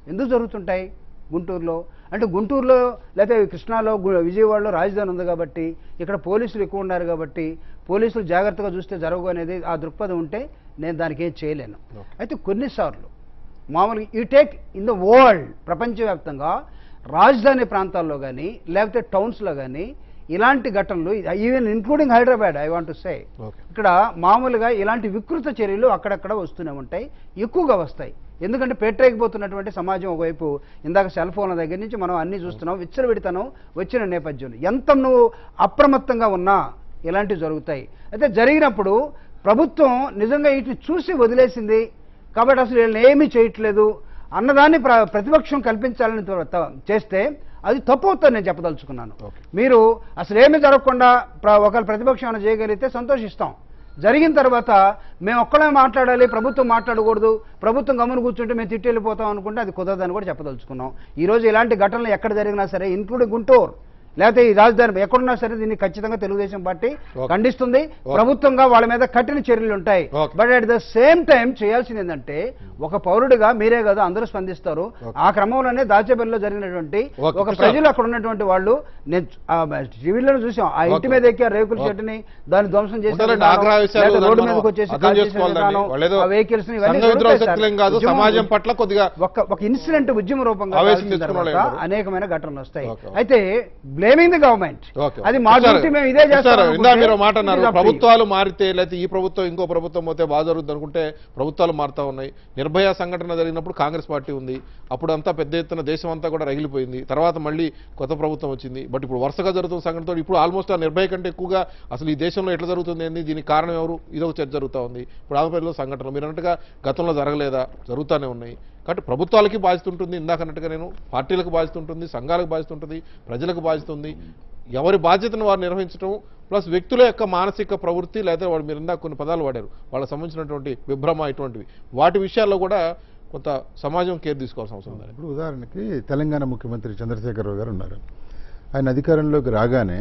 Speaker 4: ఎందుకు జరుగుతుంటాయి గుంటూరులో అంటే గుంటూరులో లేకపోతే కృష్ణాలో గు- విజయవాడలో రాజధాని ఉంది కాబట్టి ఇక్కడ పోలీసులు ఎక్కువ ఉన్నారు కాబట్టి పోలీసులు జాగ్రత్తగా చూస్తే జరగవు అనేది ఆ దృక్పథం ఉంటే నేను దానికి ఏం చేయలేను
Speaker 1: Okay.
Speaker 4: అయితే కొన్నిసార్లు మామూలుగా ఈ టేక్ ఇన్ ద వరల్డ్ ప్రపంచవ్యాప్తంగా రాజధాని ప్రాంతాల్లో కానీ లేకపోతే టౌన్స్లో కానీ ఇలాంటి ఘటనలు even including Hyderabad I want to say
Speaker 1: okay
Speaker 4: ఇక్కడ మామూలుగా ఇలాంటి వికృత చర్యలు అక్కడక్కడ వస్తూనే ఉంటాయి ఎక్కువగా వస్తాయి ఎందుకంటే పెట్టేకపోతున్నటువంటి సమాజం ఒకవైపు ఇందాక సెల్ ఫోన్ల దగ్గర నుంచి మనం అన్ని చూస్తున్నాం విచ్చలవిడితనం వచ్చిన నేపథ్యంలో ఎంత నువ్వు అప్రమత్తంగా ఉన్నా ఇలాంటివి జరుగుతాయి అయితే జరిగినప్పుడు ప్రభుత్వం నిజంగా వీటిని చూసి వదిలేసింది కాబట్టి అసలు వీళ్ళని ఏమీ చేయట్లేదు అన్నదాన్ని ప్ర ప్రతిపక్షం కల్పించాలని త- త- చేస్తే అది తప్పు అవుతుంది నేను చెప్పదలుచుకున్నాను
Speaker 1: Okay.
Speaker 4: మీరు అసలు ఏమీ జరగకుండా ప్ర- ఒకవేళ ప్రతిపక్షం ఏమైనా చేయగలిగితే సంతోషిస్తాం జరిగిన తర్వాత మేము ఒక్కడే మాట్లాడాలి ప్రభుత్వం మాట్లాడకూడదు ప్రభుత్వం గమని కూర్చుంటే మేము తిట్టి వెళ్ళిపోతాం అనుకుంటే అది కుదరదని కూడా చెప్పదలుచుకున్నాం ఈ రోజు ఇలాంటి ఘటనలు ఎక్కడ జరిగినా సరే ఇంక్లూడింగ్ గుంటూరు లేకపోతే ఈ రాజధాని ఎక్కడున్నా సరే దీన్ని ఖచ్చితంగా తెలుగుదేశం పార్టీ
Speaker 1: Okay.
Speaker 4: ఖండిస్తుంది ప్రభుత్వంగా వాళ్ళ మీద కఠిన చర్యలు ఉంటాయి
Speaker 1: Okay.
Speaker 4: But at the same time చేయాల్సింది ఏంటంటే ఒక పౌరుడిగా మీరే కదా అందరూ స్పందిస్తారు
Speaker 1: Okay.
Speaker 4: ఆ క్రమంలోనే దాచేపల్లిలో జరిగినటువంటి
Speaker 1: Okay,
Speaker 4: ఒక
Speaker 1: కృష్ణ.
Speaker 4: ప్రజలు అక్కడ ఉన్నటువంటి వాళ్ళు నేను టీవీలో చూసాం ఆ ఇంటి
Speaker 1: Okay.
Speaker 4: మీద ఎక్కి ఆ రేకుల
Speaker 1: Okay.
Speaker 4: షెడ్ని దాన్ని ధ్వంసం చేసే
Speaker 1: ఉంటారండి,
Speaker 4: విధానం,
Speaker 1: ఆగ్రహ విషయాలు
Speaker 4: లేదా రోడ్డు
Speaker 1: మనం
Speaker 4: మీదకి వచ్చేసి
Speaker 1: అర్థం
Speaker 4: కాల్ చేసే
Speaker 1: చేసుకోవాలండి.
Speaker 4: విధానం,
Speaker 1: వాళ్ళేదో
Speaker 4: ఆ vehicles ని ఇవన్నీ
Speaker 1: సంఘ విద్రోహ
Speaker 4: జరుగుతాయి సార్.
Speaker 1: శక్తులేం కాదు,
Speaker 4: ఉద్యమం-
Speaker 1: సమాజం పట్ల కొద్దిగా
Speaker 4: ఒక ఒక ఇన్సిడెంట్ ఉద్యమ రూపంగా
Speaker 1: ఆవేశం
Speaker 4: దాల్చిన
Speaker 1: తెచ్చుకున్న వాళ్ళు
Speaker 4: తర్వాత
Speaker 1: ఏంటారు?
Speaker 4: అనేకమైన ఘటనలు వస్తాయి
Speaker 1: Okay.
Speaker 4: అయితే బ్లేమింగ్ ది గవర్నమెంట్
Speaker 1: ఓకే.
Speaker 4: అది మా
Speaker 1: సార్,
Speaker 4: డ్యూటీ మేము ఇదే
Speaker 1: సార్,
Speaker 4: చేస్తాం
Speaker 1: ఇందా మీరు ఒక మాట
Speaker 4: అనుకుంటే
Speaker 1: అన్నారు
Speaker 4: it is up to you.
Speaker 1: ప్రభుత్వాలు మారితే లేకపోతే ఈ ప్రభుత్వం ఇంకో ప్రభుత్వం పోతే బాగా జరుగుతుంది అనుకుంటే ప్రభుత్వాలు మారుతా ఉన్నాయి నిర్భయ సంఘటన జరిగినప్పుడు కాంగ్రెస్ పార్టీ ఉంది అప్పుడు అంతా పెద్ద ఎత్తున దేశం అంతా కూడా రగిలిపోయింది తర్వాత మళ్ళీ కొత్త ప్రభుత్వం వచ్చింది బట్ ఇప్పుడు వరుసగా జరుగుతున్న సంఘటనతో ఇప్పుడు ఆల్మోస్ట్ ఆ నిర్భయ కంటే ఎక్కువగా అసలు ఈ దేశంలో ఎట్లా జరుగుతుంది ఏంది దీనికి కారణం ఎవరు ఇదొక చర్చ జరుగుతూ ఉంది ఇప్పుడు ఆంధ్రప్రదేశ్లో సంఘటనలు మీరు అన్నట్టుగా గతంలో జరగలేదా జరుగుతూనే ఉన్నాయి కాబట్టి ప్రభుత్వాలకి బాధ్యత ఉంటుంది ఇందాక అన్నట్టుగా నేను పార్టీలకు బాధ్యత ఉంటుంది సంఘాలకు బాధ్యత ఉంటుంది ప్రజలకు బాధ్యత ఉంది ఎవరి బాధ్యతను వారు నిర్వహించడం ప్లస్ వ్యక్తుల యొక్క మానసిక ప్రవృత్తి లేదా వాడు మీరు ఇందాక కొన్ని పదాలు వాడారు వాళ్ళకి సంబంధించినటువంటి విభ్రమ ఇటువంటివి వాటి విషయాల్లో కూడా కొంత సమాజం కేర్ తీసుకోవాల్సిన అవసరం ఉంది
Speaker 2: ఇప్పుడు ఉదాహరణకి తెలంగాణ ముఖ్యమంత్రి చంద్రశేఖరరావు గారు ఉన్నారు ఆయన అధికారంలోకి రాగానే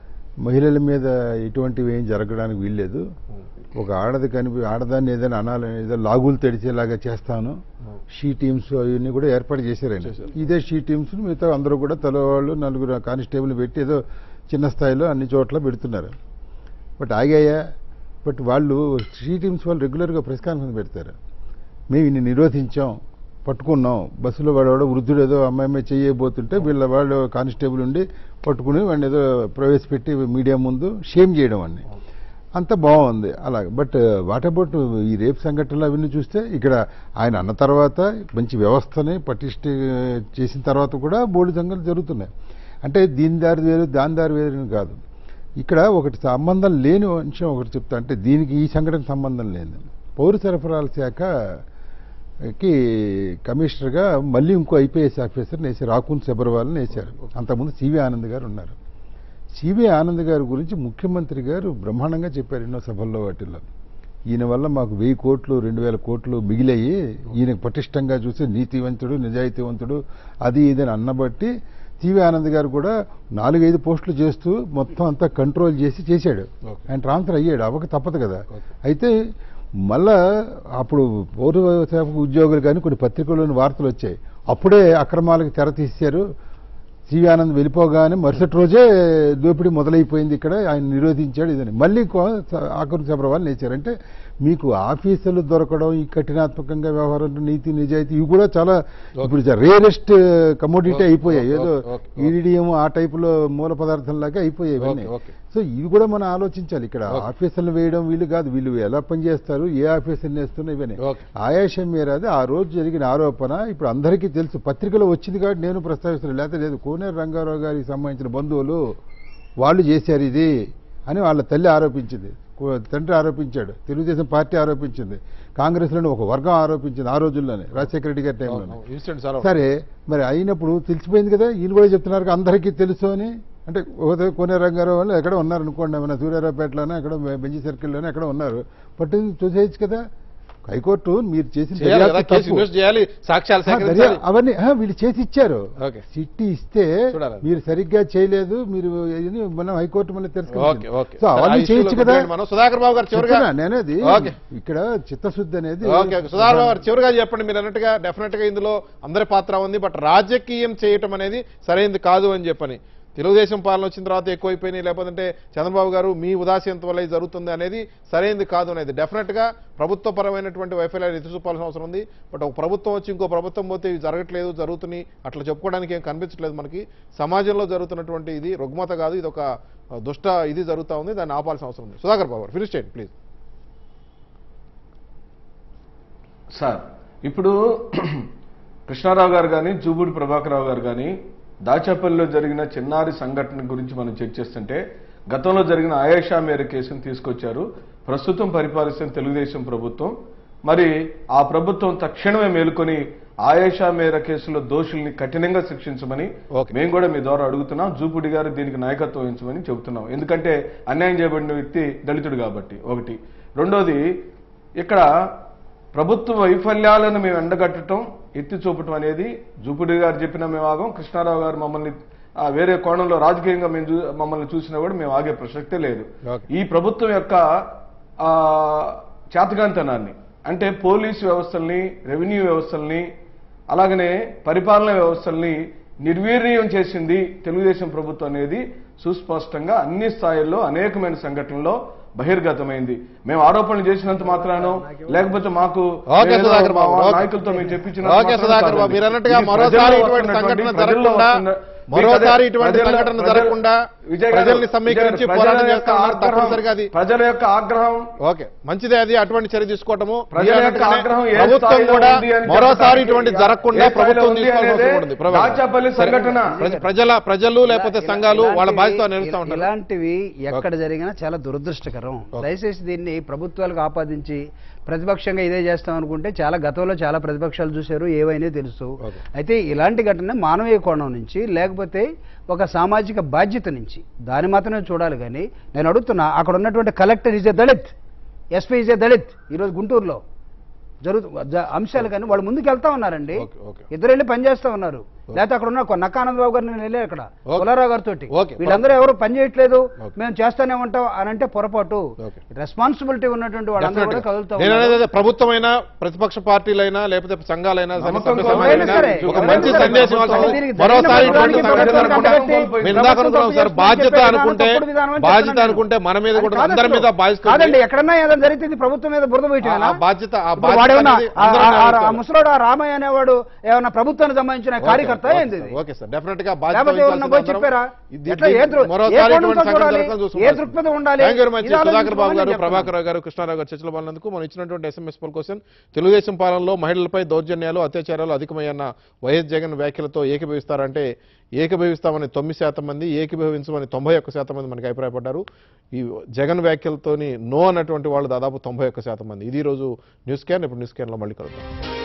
Speaker 2: మహిళల మీద ఇటువంటివి ఏం జరగడానికి వీల్లేదు ఒక ఆడది కనిపి ఆడదాన్ని ఏదైనా అనాలని ఏదో లాగులు తెడిచేలాగా చేస్తాను షీ టీమ్స్ అవన్నీ కూడా ఏర్పాటు చేశారు ఆయన
Speaker 1: చేశారు.
Speaker 2: ఇదే షీ టీమ్స్ మిగతా అందరూ కూడా తలవాళ్ళు నలుగురు కానిస్టేబుల్ పెట్టి ఏదో చిన్న స్థాయిలో అన్ని చోట్ల పెడుతున్నారు బట్ ఆగాయా బట్ వాళ్ళు షీ టీమ్స్ వాళ్ళు రెగ్యులర్గా ప్రెస్ కాన్ఫరెన్స్ పెడతారు మేము ఇన్ని నిరోధించాం పట్టుకున్నాం బస్సులో వాడు వృద్ధుడు ఏదో అమ్మాయి మీద చేయబోతుంటే వీళ్ళ వాళ్ళు కానిస్టేబుల్ ఉండి పట్టుకుని వాడిని ఏదో ప్రవేశపెట్టి మీడియా ముందు షేమ్ చేయడం అన్ని అంత బాగుంది అలాగే బట్ వాట్ అబౌట్ ఈ రేప్ సంఘటనలు అవన్నీ చూస్తే ఇక్కడ ఆయన అన్న తర్వాత మంచి వ్యవస్థని పటిష్ట చేసిన తర్వాత కూడా బోర్డు సంఘటనలు జరుగుతున్నాయి అంటే దీని దారి వేరు దాని దారి వేరు అని కాదు ఇక్కడ ఒకటి సంబంధం లేని విషయం ఒకటి చెప్తా అంటే దీనికి ఈ సంఘటన సంబంధం లేదు పౌర సరఫరాల శాఖకి కమిషనర్గా మళ్ళీ ఇంకో ఐపీఎస్ ఆఫీసర్ని వేశారు రాకున్ శబర్వాల్ని వేశారు అంతకుముందు సివి ఆనంద్ గారు ఉన్నారు సివి ఆనంద్ గారి గురించి ముఖ్యమంత్రి గారు బ్రహ్మాండంగా చెప్పారు ఎన్నో సభల్లో వాటిల్లో ఈయన వల్ల మాకు వెయ్యి కోట్లు రెండు వేల కోట్లు మిగిలాయి ఈయనకు పటిష్టంగా చూసి నీతివంతుడు నిజాయితీవంతుడు అది ఇదని అన్నబట్టి సివి ఆనంద్ గారు కూడా నాలుగైదు పోస్టులు చేస్తూ మొత్తం అంతా కంట్రోల్ చేసి చేశాడు
Speaker 1: Okay.
Speaker 2: ఆయన ట్రాన్స్ఫర్ అయ్యాడు అవ్వక తప్పదు కదా
Speaker 1: Okay.
Speaker 2: అయితే మళ్ళా అప్పుడు పౌర శాఖ ఉద్యోగులు కానీ కొన్ని పత్రికల్లోని వార్తలు వచ్చాయి అప్పుడే అక్రమాలకు తెర తీశారు సివి ఆనంద్ వెళ్ళిపోగానే మరుసటి రోజే దోపిడీ మొదలైపోయింది ఇక్కడ ఆయన నిరోధించాడు ఇదని మళ్ళీ ఆఖరు సభ్రవాళ్ళు లేచారు అంటే మీకు ఆఫీసులు దొరకడం ఈ కఠినాత్మకంగా వ్యవహారం నీతి నిజాయితీ ఇవి కూడా చాలా ఇప్పుడు రేరెస్ట్ కమోడిటీ
Speaker 1: ఓకే,
Speaker 2: అయిపోయాయి
Speaker 1: ఓకే,
Speaker 2: ఏదో
Speaker 1: ఓకే, ఓకే.
Speaker 2: ఈడిడియం ఆ టైపులో మూల పదార్థం లాగా అయిపోయాయి ఇవన్నీ
Speaker 1: ఓకే, ఓకే.
Speaker 2: సో ఇవి కూడా మనం ఆలోచించాలి ఇక్కడ
Speaker 1: ఓకే.
Speaker 2: ఆఫీసర్లు వేయడం వీళ్ళు కాదు వీళ్ళు ఎలా పనిచేస్తారు ఏ ఆఫీసర్ని వేస్తున్నా ఇవన్నీ
Speaker 1: ఓకే.
Speaker 2: ఆయాషం మేరాది ఆ రోజు జరిగిన ఆరోపణ ఇప్పుడు అందరికీ తెలుసు పత్రికలో వచ్చింది కాబట్టి నేను ప్రస్తావిస్తున్నాను లేకపోతే లేదు కోనేరు రంగారావు గారికి సంబంధించిన బంధువులు వాళ్ళు చేశారు ఇది అని వాళ్ళ తల్లి ఆరోపించింది కో- తండ్రి ఆరోపించాడు తెలుగుదేశం పార్టీ ఆరోపించింది కాంగ్రెస్లోని ఒక వర్గం ఆరోపించింది ఆ రోజుల్లోనే రాజశేఖర రెడ్డి గారి టైంలోనే
Speaker 1: ఇన్సిడెంట్ చాలా
Speaker 2: సరే మరి అయినప్పుడు తెలిసిపోయింది కదా వీళ్ళు కూడా చెప్తున్నారు కదా, అందరికీ తెలుసు అని అంటే ఓ- కోనే రంగారావు వాళ్ళు ఎక్కడ ఉన్నారు అనుకోండి మన సూర్యారావుపేటలోనే ఎక్కడ బెంజి సర్కిల్లోనే ఎక్కడ ఉన్నారు పట్టు చూసేయచ్చు కదా హైకోర్టు మీరు చేసిన
Speaker 1: చేయాలి కదా
Speaker 2: దర్యాప్తు
Speaker 1: కేసు
Speaker 2: తప్పు.
Speaker 1: ఇన్వెస్ట్ చేయాలి సాక్ష్యాలు
Speaker 2: ఆ, దర్యా-
Speaker 1: సేకరించాలి
Speaker 2: అవన్నీ ఆ, వీళ్ళు చేసి ఇచ్చారు
Speaker 1: ఓకే
Speaker 2: చిట్టి ఇస్తే
Speaker 1: చూడాలి.
Speaker 2: మీరు సరిగ్గా చేయలేదు మీరు ఇది మనం హైకోర్టు మళ్ళీ
Speaker 1: ఓకే
Speaker 2: తిరస్కరించింది
Speaker 1: ఓకే
Speaker 2: సో అవన్నీ
Speaker 1: ఆ ఇష్యూలో
Speaker 2: చేయొచ్చు కదా
Speaker 1: కొద్దిగా మనం సుధాకర్ బాబు గారు చివరిగా
Speaker 2: చెప్తున్నా, నేనేది
Speaker 1: ఓకే.
Speaker 2: ఇక్కడ చిత్తశుద్ధి అనేది
Speaker 1: ఓకే ఓకే సుధాకర్ బాబు గారు చివరిగా చెప్పండి మీరు అన్నట్టుగా డెఫినెట్ గా ఇందులో అందరి పాత్ర ఉంది బట్ రాజకీయం చేయటం అనేది సరైనది కాదు అని చెప్పని తెలుగుదేశం పాలన వచ్చిన తర్వాత ఎక్కువైపోయినాయి లేకపోతే చంద్రబాబు గారు మీ ఉదాసీనత వల్ల ఇది జరుగుతుంది అనేది సరైనది కాదు అనేది డెఫినెట్ గా ప్రభుత్వ పరమైనటువంటి వైఫల్యాలు ఎత్తి చూపాల్సిన అవసరం ఉంది బట్ ఒక ప్రభుత్వం వచ్చి ఇంకో ప్రభుత్వం పోతే ఇవి జరగట్లేదు జరుగుతున్నాయి అట్లా చెప్పుకోవడానికి ఏం కనిపించట్లేదు మనకి సమాజంలో జరుగుతున్నటువంటి ఇది రుగ్మత కాదు ఇది ఒక ఆ, దుష్ట ఇది జరుగుతా ఉంది దాన్ని ఆపాల్సిన అవసరం ఉంది సుధాకర్ బాబు ఫినిష్ చేయండి ప్లీజ్
Speaker 3: సార్ ఇప్పుడు కృష్ణారావు గారు కానీ జూబూడి ప్రభాకరరావు గారు కానీ దాచేపల్లిలో జరిగిన చిన్నారి సంఘటన గురించి మనం చర్చిస్తుంటే గతంలో జరిగిన ఆయేషా మేర కేసును తీసుకొచ్చారు ప్రస్తుతం పరిపాలిస్తున్న తెలుగుదేశం ప్రభుత్వం మరి ఆ ప్రభుత్వం తక్షణమే మేలుకొని ఆయేషా మేర కేసులో దోషుల్ని కఠినంగా శిక్షించమని
Speaker 1: ఓకే.
Speaker 3: మేము కూడా మీ ద్వారా అడుగుతున్నాం జూపుడి గారు దీనికి నాయకత్వం వహించమని చెబుతున్నాం ఎందుకంటే అన్యాయం చేయబడిన వ్యక్తి దళితుడు కాబట్టి ఒకటి రెండోది ఇక్కడ ప్రభుత్వ వైఫల్యాలను మేము ఎండగట్టడం ఎత్తి చూపటం అనేది జూపుడి గారు చెప్పిన మేము ఆగం కృష్ణారావు గారు మమ్మల్ని ఆ, వేరే కోణంలో రాజకీయంగా మేము చూ- మమ్మల్ని చూసినా కూడా మేము ఆగే ప్రసక్తే లేదు
Speaker 1: ఓకే.
Speaker 3: ఈ ప్రభుత్వం యొక్క ఆ, చేతగాంతనాన్ని అంటే పోలీసు వ్యవస్థల్ని రెవెన్యూ వ్యవస్థల్ని అలాగనే పరిపాలన వ్యవస్థల్ని నిర్వీర్యం చేసింది తెలుగుదేశం ప్రభుత్వం అనేది సుస్పష్టంగా అన్ని స్థాయిల్లో అనేకమైన సంఘటనల్లో బహిర్గతమైంది మేము ఆరోపణలు చేసినంత మాత్రానో లేకపోతే మాకు
Speaker 1: ఓకే
Speaker 3: ఏదో
Speaker 1: సుధాకర్ బాబు
Speaker 3: మా
Speaker 1: ఓకే.
Speaker 3: నాయకులతో మేము చెప్పించినంత
Speaker 1: ఓకే
Speaker 3: మాత్రాన
Speaker 1: సుధాకర్ బాబు
Speaker 3: కాదండి.
Speaker 1: మీరు అన్నట్టుగా
Speaker 3: ఇది
Speaker 1: మరోసారి
Speaker 3: ప్రజల్లో
Speaker 1: ఇటువంటి
Speaker 3: వస్తున్నటువంటి,
Speaker 1: సంఘటన
Speaker 3: ప్రజల్లో
Speaker 1: జరగకుండా
Speaker 3: వస్తున్న-
Speaker 1: మరోసారి
Speaker 3: మీకు
Speaker 1: ఇటువంటి
Speaker 3: ప్రజల-
Speaker 1: సంఘటన
Speaker 3: ప్రజల-
Speaker 1: జరగకుండా
Speaker 3: విజయ్ గారు,
Speaker 1: ప్రజల్ని
Speaker 3: విజయ్
Speaker 1: సమీకరించి
Speaker 3: గారు,
Speaker 1: పోరాటం
Speaker 3: ప్రజల
Speaker 1: చేస్తా
Speaker 3: యొక్క
Speaker 1: ఉన్నారు
Speaker 3: ఆగ్రహం-
Speaker 1: తప్పనిసరిగా అది
Speaker 3: ప్రజల యొక్క ఆగ్రహం
Speaker 1: ఓకే మంచిదే అది అటువంటి చర్య తీసుకోవటము
Speaker 3: ప్రజల
Speaker 1: మీరు
Speaker 3: యొక్క
Speaker 1: అన్నట్టుగానే
Speaker 3: ఆగ్రహం ఏ
Speaker 1: ప్రభుత్వం
Speaker 3: స్థాయిలో
Speaker 1: కూడా
Speaker 3: ఉంది అని
Speaker 1: మరోసారి
Speaker 3: చెప్పడానికి
Speaker 1: ఇటువంటి
Speaker 3: ఏ
Speaker 1: జరగకుండా
Speaker 3: స్థాయిలో
Speaker 1: ప్రభుత్వం
Speaker 3: ఉంది
Speaker 1: తీసుకోవాల్సిన
Speaker 3: అనేది
Speaker 1: అవసరం ఉంది ప్రభాకర్.
Speaker 3: దాచేపల్లి
Speaker 1: సరే.
Speaker 3: సంఘటన.
Speaker 1: ప్రజ- ప్రజల ప్రజలు లేకపోతే
Speaker 4: ఇలా-
Speaker 1: సంఘాలు వాళ్ళ
Speaker 4: ఇలాంటివి-
Speaker 1: బాధ్యత నిలుస్తూ ఉంటారు
Speaker 4: ఇలాంటివి ఎక్కడ జరిగినా చాలా దురదృష్టకరం దయచేసి దీన్ని ప్రభుత్వాలకు ఆపాదించి ప్రతిపక్షంగా ఇదే చేస్తాం అనుకుంటే చాలా గతంలో చాలా ప్రతిపక్షాలు చూశారు ఏవైనా తెలుసు
Speaker 1: ఓకే.
Speaker 4: అయితే ఇలాంటి ఘటన మానవీయ కోణం నుంచి లేకపోతే ఒక సామాజిక బాధ్యత నుంచి దాన్ని మాత్రమే చూడాలి కానీ నేను అడుగుతున్నా అక్కడ ఉన్నటువంటి collector is a Dalit SP is a Dalit ఈరోజు గుంటూరులో జరుగు జ- అంశాలు కానీ వాళ్ళు ముందుకు వెళ్తా ఉన్నారండి
Speaker 1: ఓకే, ఓకే.
Speaker 4: ఇద్దరు వెళ్ళి పని చేస్తా ఉన్నారు లేకపోతే అక్కడ ఉన్న నక్క ఆనందబాబు గారు నేను వెళ్ళాను అక్కడ
Speaker 1: ఓకే.
Speaker 4: పుల్లారావు గారితో
Speaker 1: ఓకే.
Speaker 4: వీళ్ళందరూ ఎవరు పని చేయట్లేదు
Speaker 1: ఓకే.
Speaker 4: మేము చేస్తానే ఉంటాం అని అంటే పొరపాటు
Speaker 1: ఓకే.
Speaker 4: రెస్పాన్సిబిలిటీ ఉన్నటువంటి వాళ్ళందరూ కూడా
Speaker 1: Definitely.
Speaker 4: కదులుతా
Speaker 1: నేను
Speaker 4: ఉన్నారు.
Speaker 1: అనేది అదే, ప్రభుత్వమైనా ప్రతిపక్ష పార్టీలైనా లేకపోతే సంఘాలైనా సరే,
Speaker 3: నమ్మకం
Speaker 1: సభ్య
Speaker 3: కోల్పోయినా
Speaker 1: సమాజమైనా
Speaker 4: సరే,
Speaker 1: ఒక
Speaker 4: ఎవరైనా
Speaker 1: మంచి
Speaker 4: సరే,
Speaker 1: సందేశం ఇవ్వాల్సిన
Speaker 4: ప్రభుత్వం
Speaker 1: అవసరం.
Speaker 4: దీనికి
Speaker 1: మరోసారి
Speaker 4: జరిగిన
Speaker 1: ఇటువంటి
Speaker 4: ప్రభుత్వానికి
Speaker 1: సంఘటన
Speaker 4: ప్రభుత్వం
Speaker 1: జరగకుండా
Speaker 4: కట్టబెట్టి,
Speaker 1: మీరు ఇందాక
Speaker 4: ప్రభుత్వం
Speaker 1: అనుకున్నాం సార్
Speaker 4: తప్పు
Speaker 1: బాధ్యత
Speaker 4: చేస్తుంది,
Speaker 1: అనుకుంటే
Speaker 4: తప్పుడు విధానం అని
Speaker 1: బాధ్యత
Speaker 4: చెప్తున్నాను
Speaker 1: అనుకుంటే మన మీద
Speaker 4: అది
Speaker 1: కూడా
Speaker 4: కాదు
Speaker 1: అందరి మీద
Speaker 4: అసలు.
Speaker 1: బాధ్యత
Speaker 4: కాదండి ఎక్కడన్నా ఏదైనా జరిగితే ఇది ప్రభుత్వం మీద బురద
Speaker 1: ఆ-
Speaker 4: పోయటమేనా?
Speaker 1: ఆ బాధ్యత ఆ
Speaker 4: ఇప్పుడు
Speaker 1: బాధ్యత
Speaker 4: వాడేమన్నా
Speaker 1: అనేది
Speaker 4: ఆ-
Speaker 1: అందరం
Speaker 4: ఆ- ఆ- ఆ
Speaker 1: నిర్వహించాలి.
Speaker 4: ముసలోడు ఆ రామయ్య అనేవాడు ఏమన్నా ప్రభుత్వానికి సంబంధించిన కార్యకర్త
Speaker 1: ఓకే,
Speaker 4: ఏంది ఇది?
Speaker 1: ఓకే సార్ డెఫినెట్ గా బాధ్యత
Speaker 4: లేకపోతే ఎవరన్నా
Speaker 1: వహించాల్సింది
Speaker 4: పోయి
Speaker 1: అందరం.
Speaker 4: చెప్పారా
Speaker 1: ఇది-
Speaker 4: ఎట్లా ఏ దృ- ఏ
Speaker 1: మరోసారి
Speaker 4: కోణంతో
Speaker 1: ఇటువంటి సంఘటన
Speaker 4: చూడాలి?
Speaker 1: జరగకుండా
Speaker 4: ఏ
Speaker 1: చూసుకోవాలి.
Speaker 4: దృక్పథం ఉండాలి
Speaker 1: థ్యాంక్ యూ వెరీ మచ్
Speaker 4: ఇది
Speaker 1: సుధాకర్ బాబు
Speaker 4: ఆలోచించుకోమని
Speaker 1: గారు
Speaker 4: చెప్తున్నాను.
Speaker 1: ప్రభాకర్ రావు గారు కృష్ణారావు గారు చర్చలో పాల్గొన్నందుకు మనం ఇచ్చినటువంటి ఎస్ఎంఎస్ పోల్ క్వశ్చన్ తెలుగుదేశం పాలనలో మహిళలపై దౌర్జన్యాలు అత్యాచారాలు అధికమయ్యన్న వైఎస్ జగన్ వ్యాఖ్యలతో ఏకీభవిస్తారంటే ఏకీభవిస్తామని తొమ్మిది శాతం మంది ఏకీభవించమని తొంభై ఒక్క శాతం మంది మనకి అభిప్రాయపడ్డారు ఈ జగన్ వ్యాఖ్యలతోని నో అన్నటువంటి వాళ్ళు దాదాపు తొంభై ఒక్క శాతం మంది ఇది ఈ రోజు న్యూస్ క్యాన్ ఇప్పుడు న్యూస్ క్యాన్లో మళ్ళీ కలుద్దాం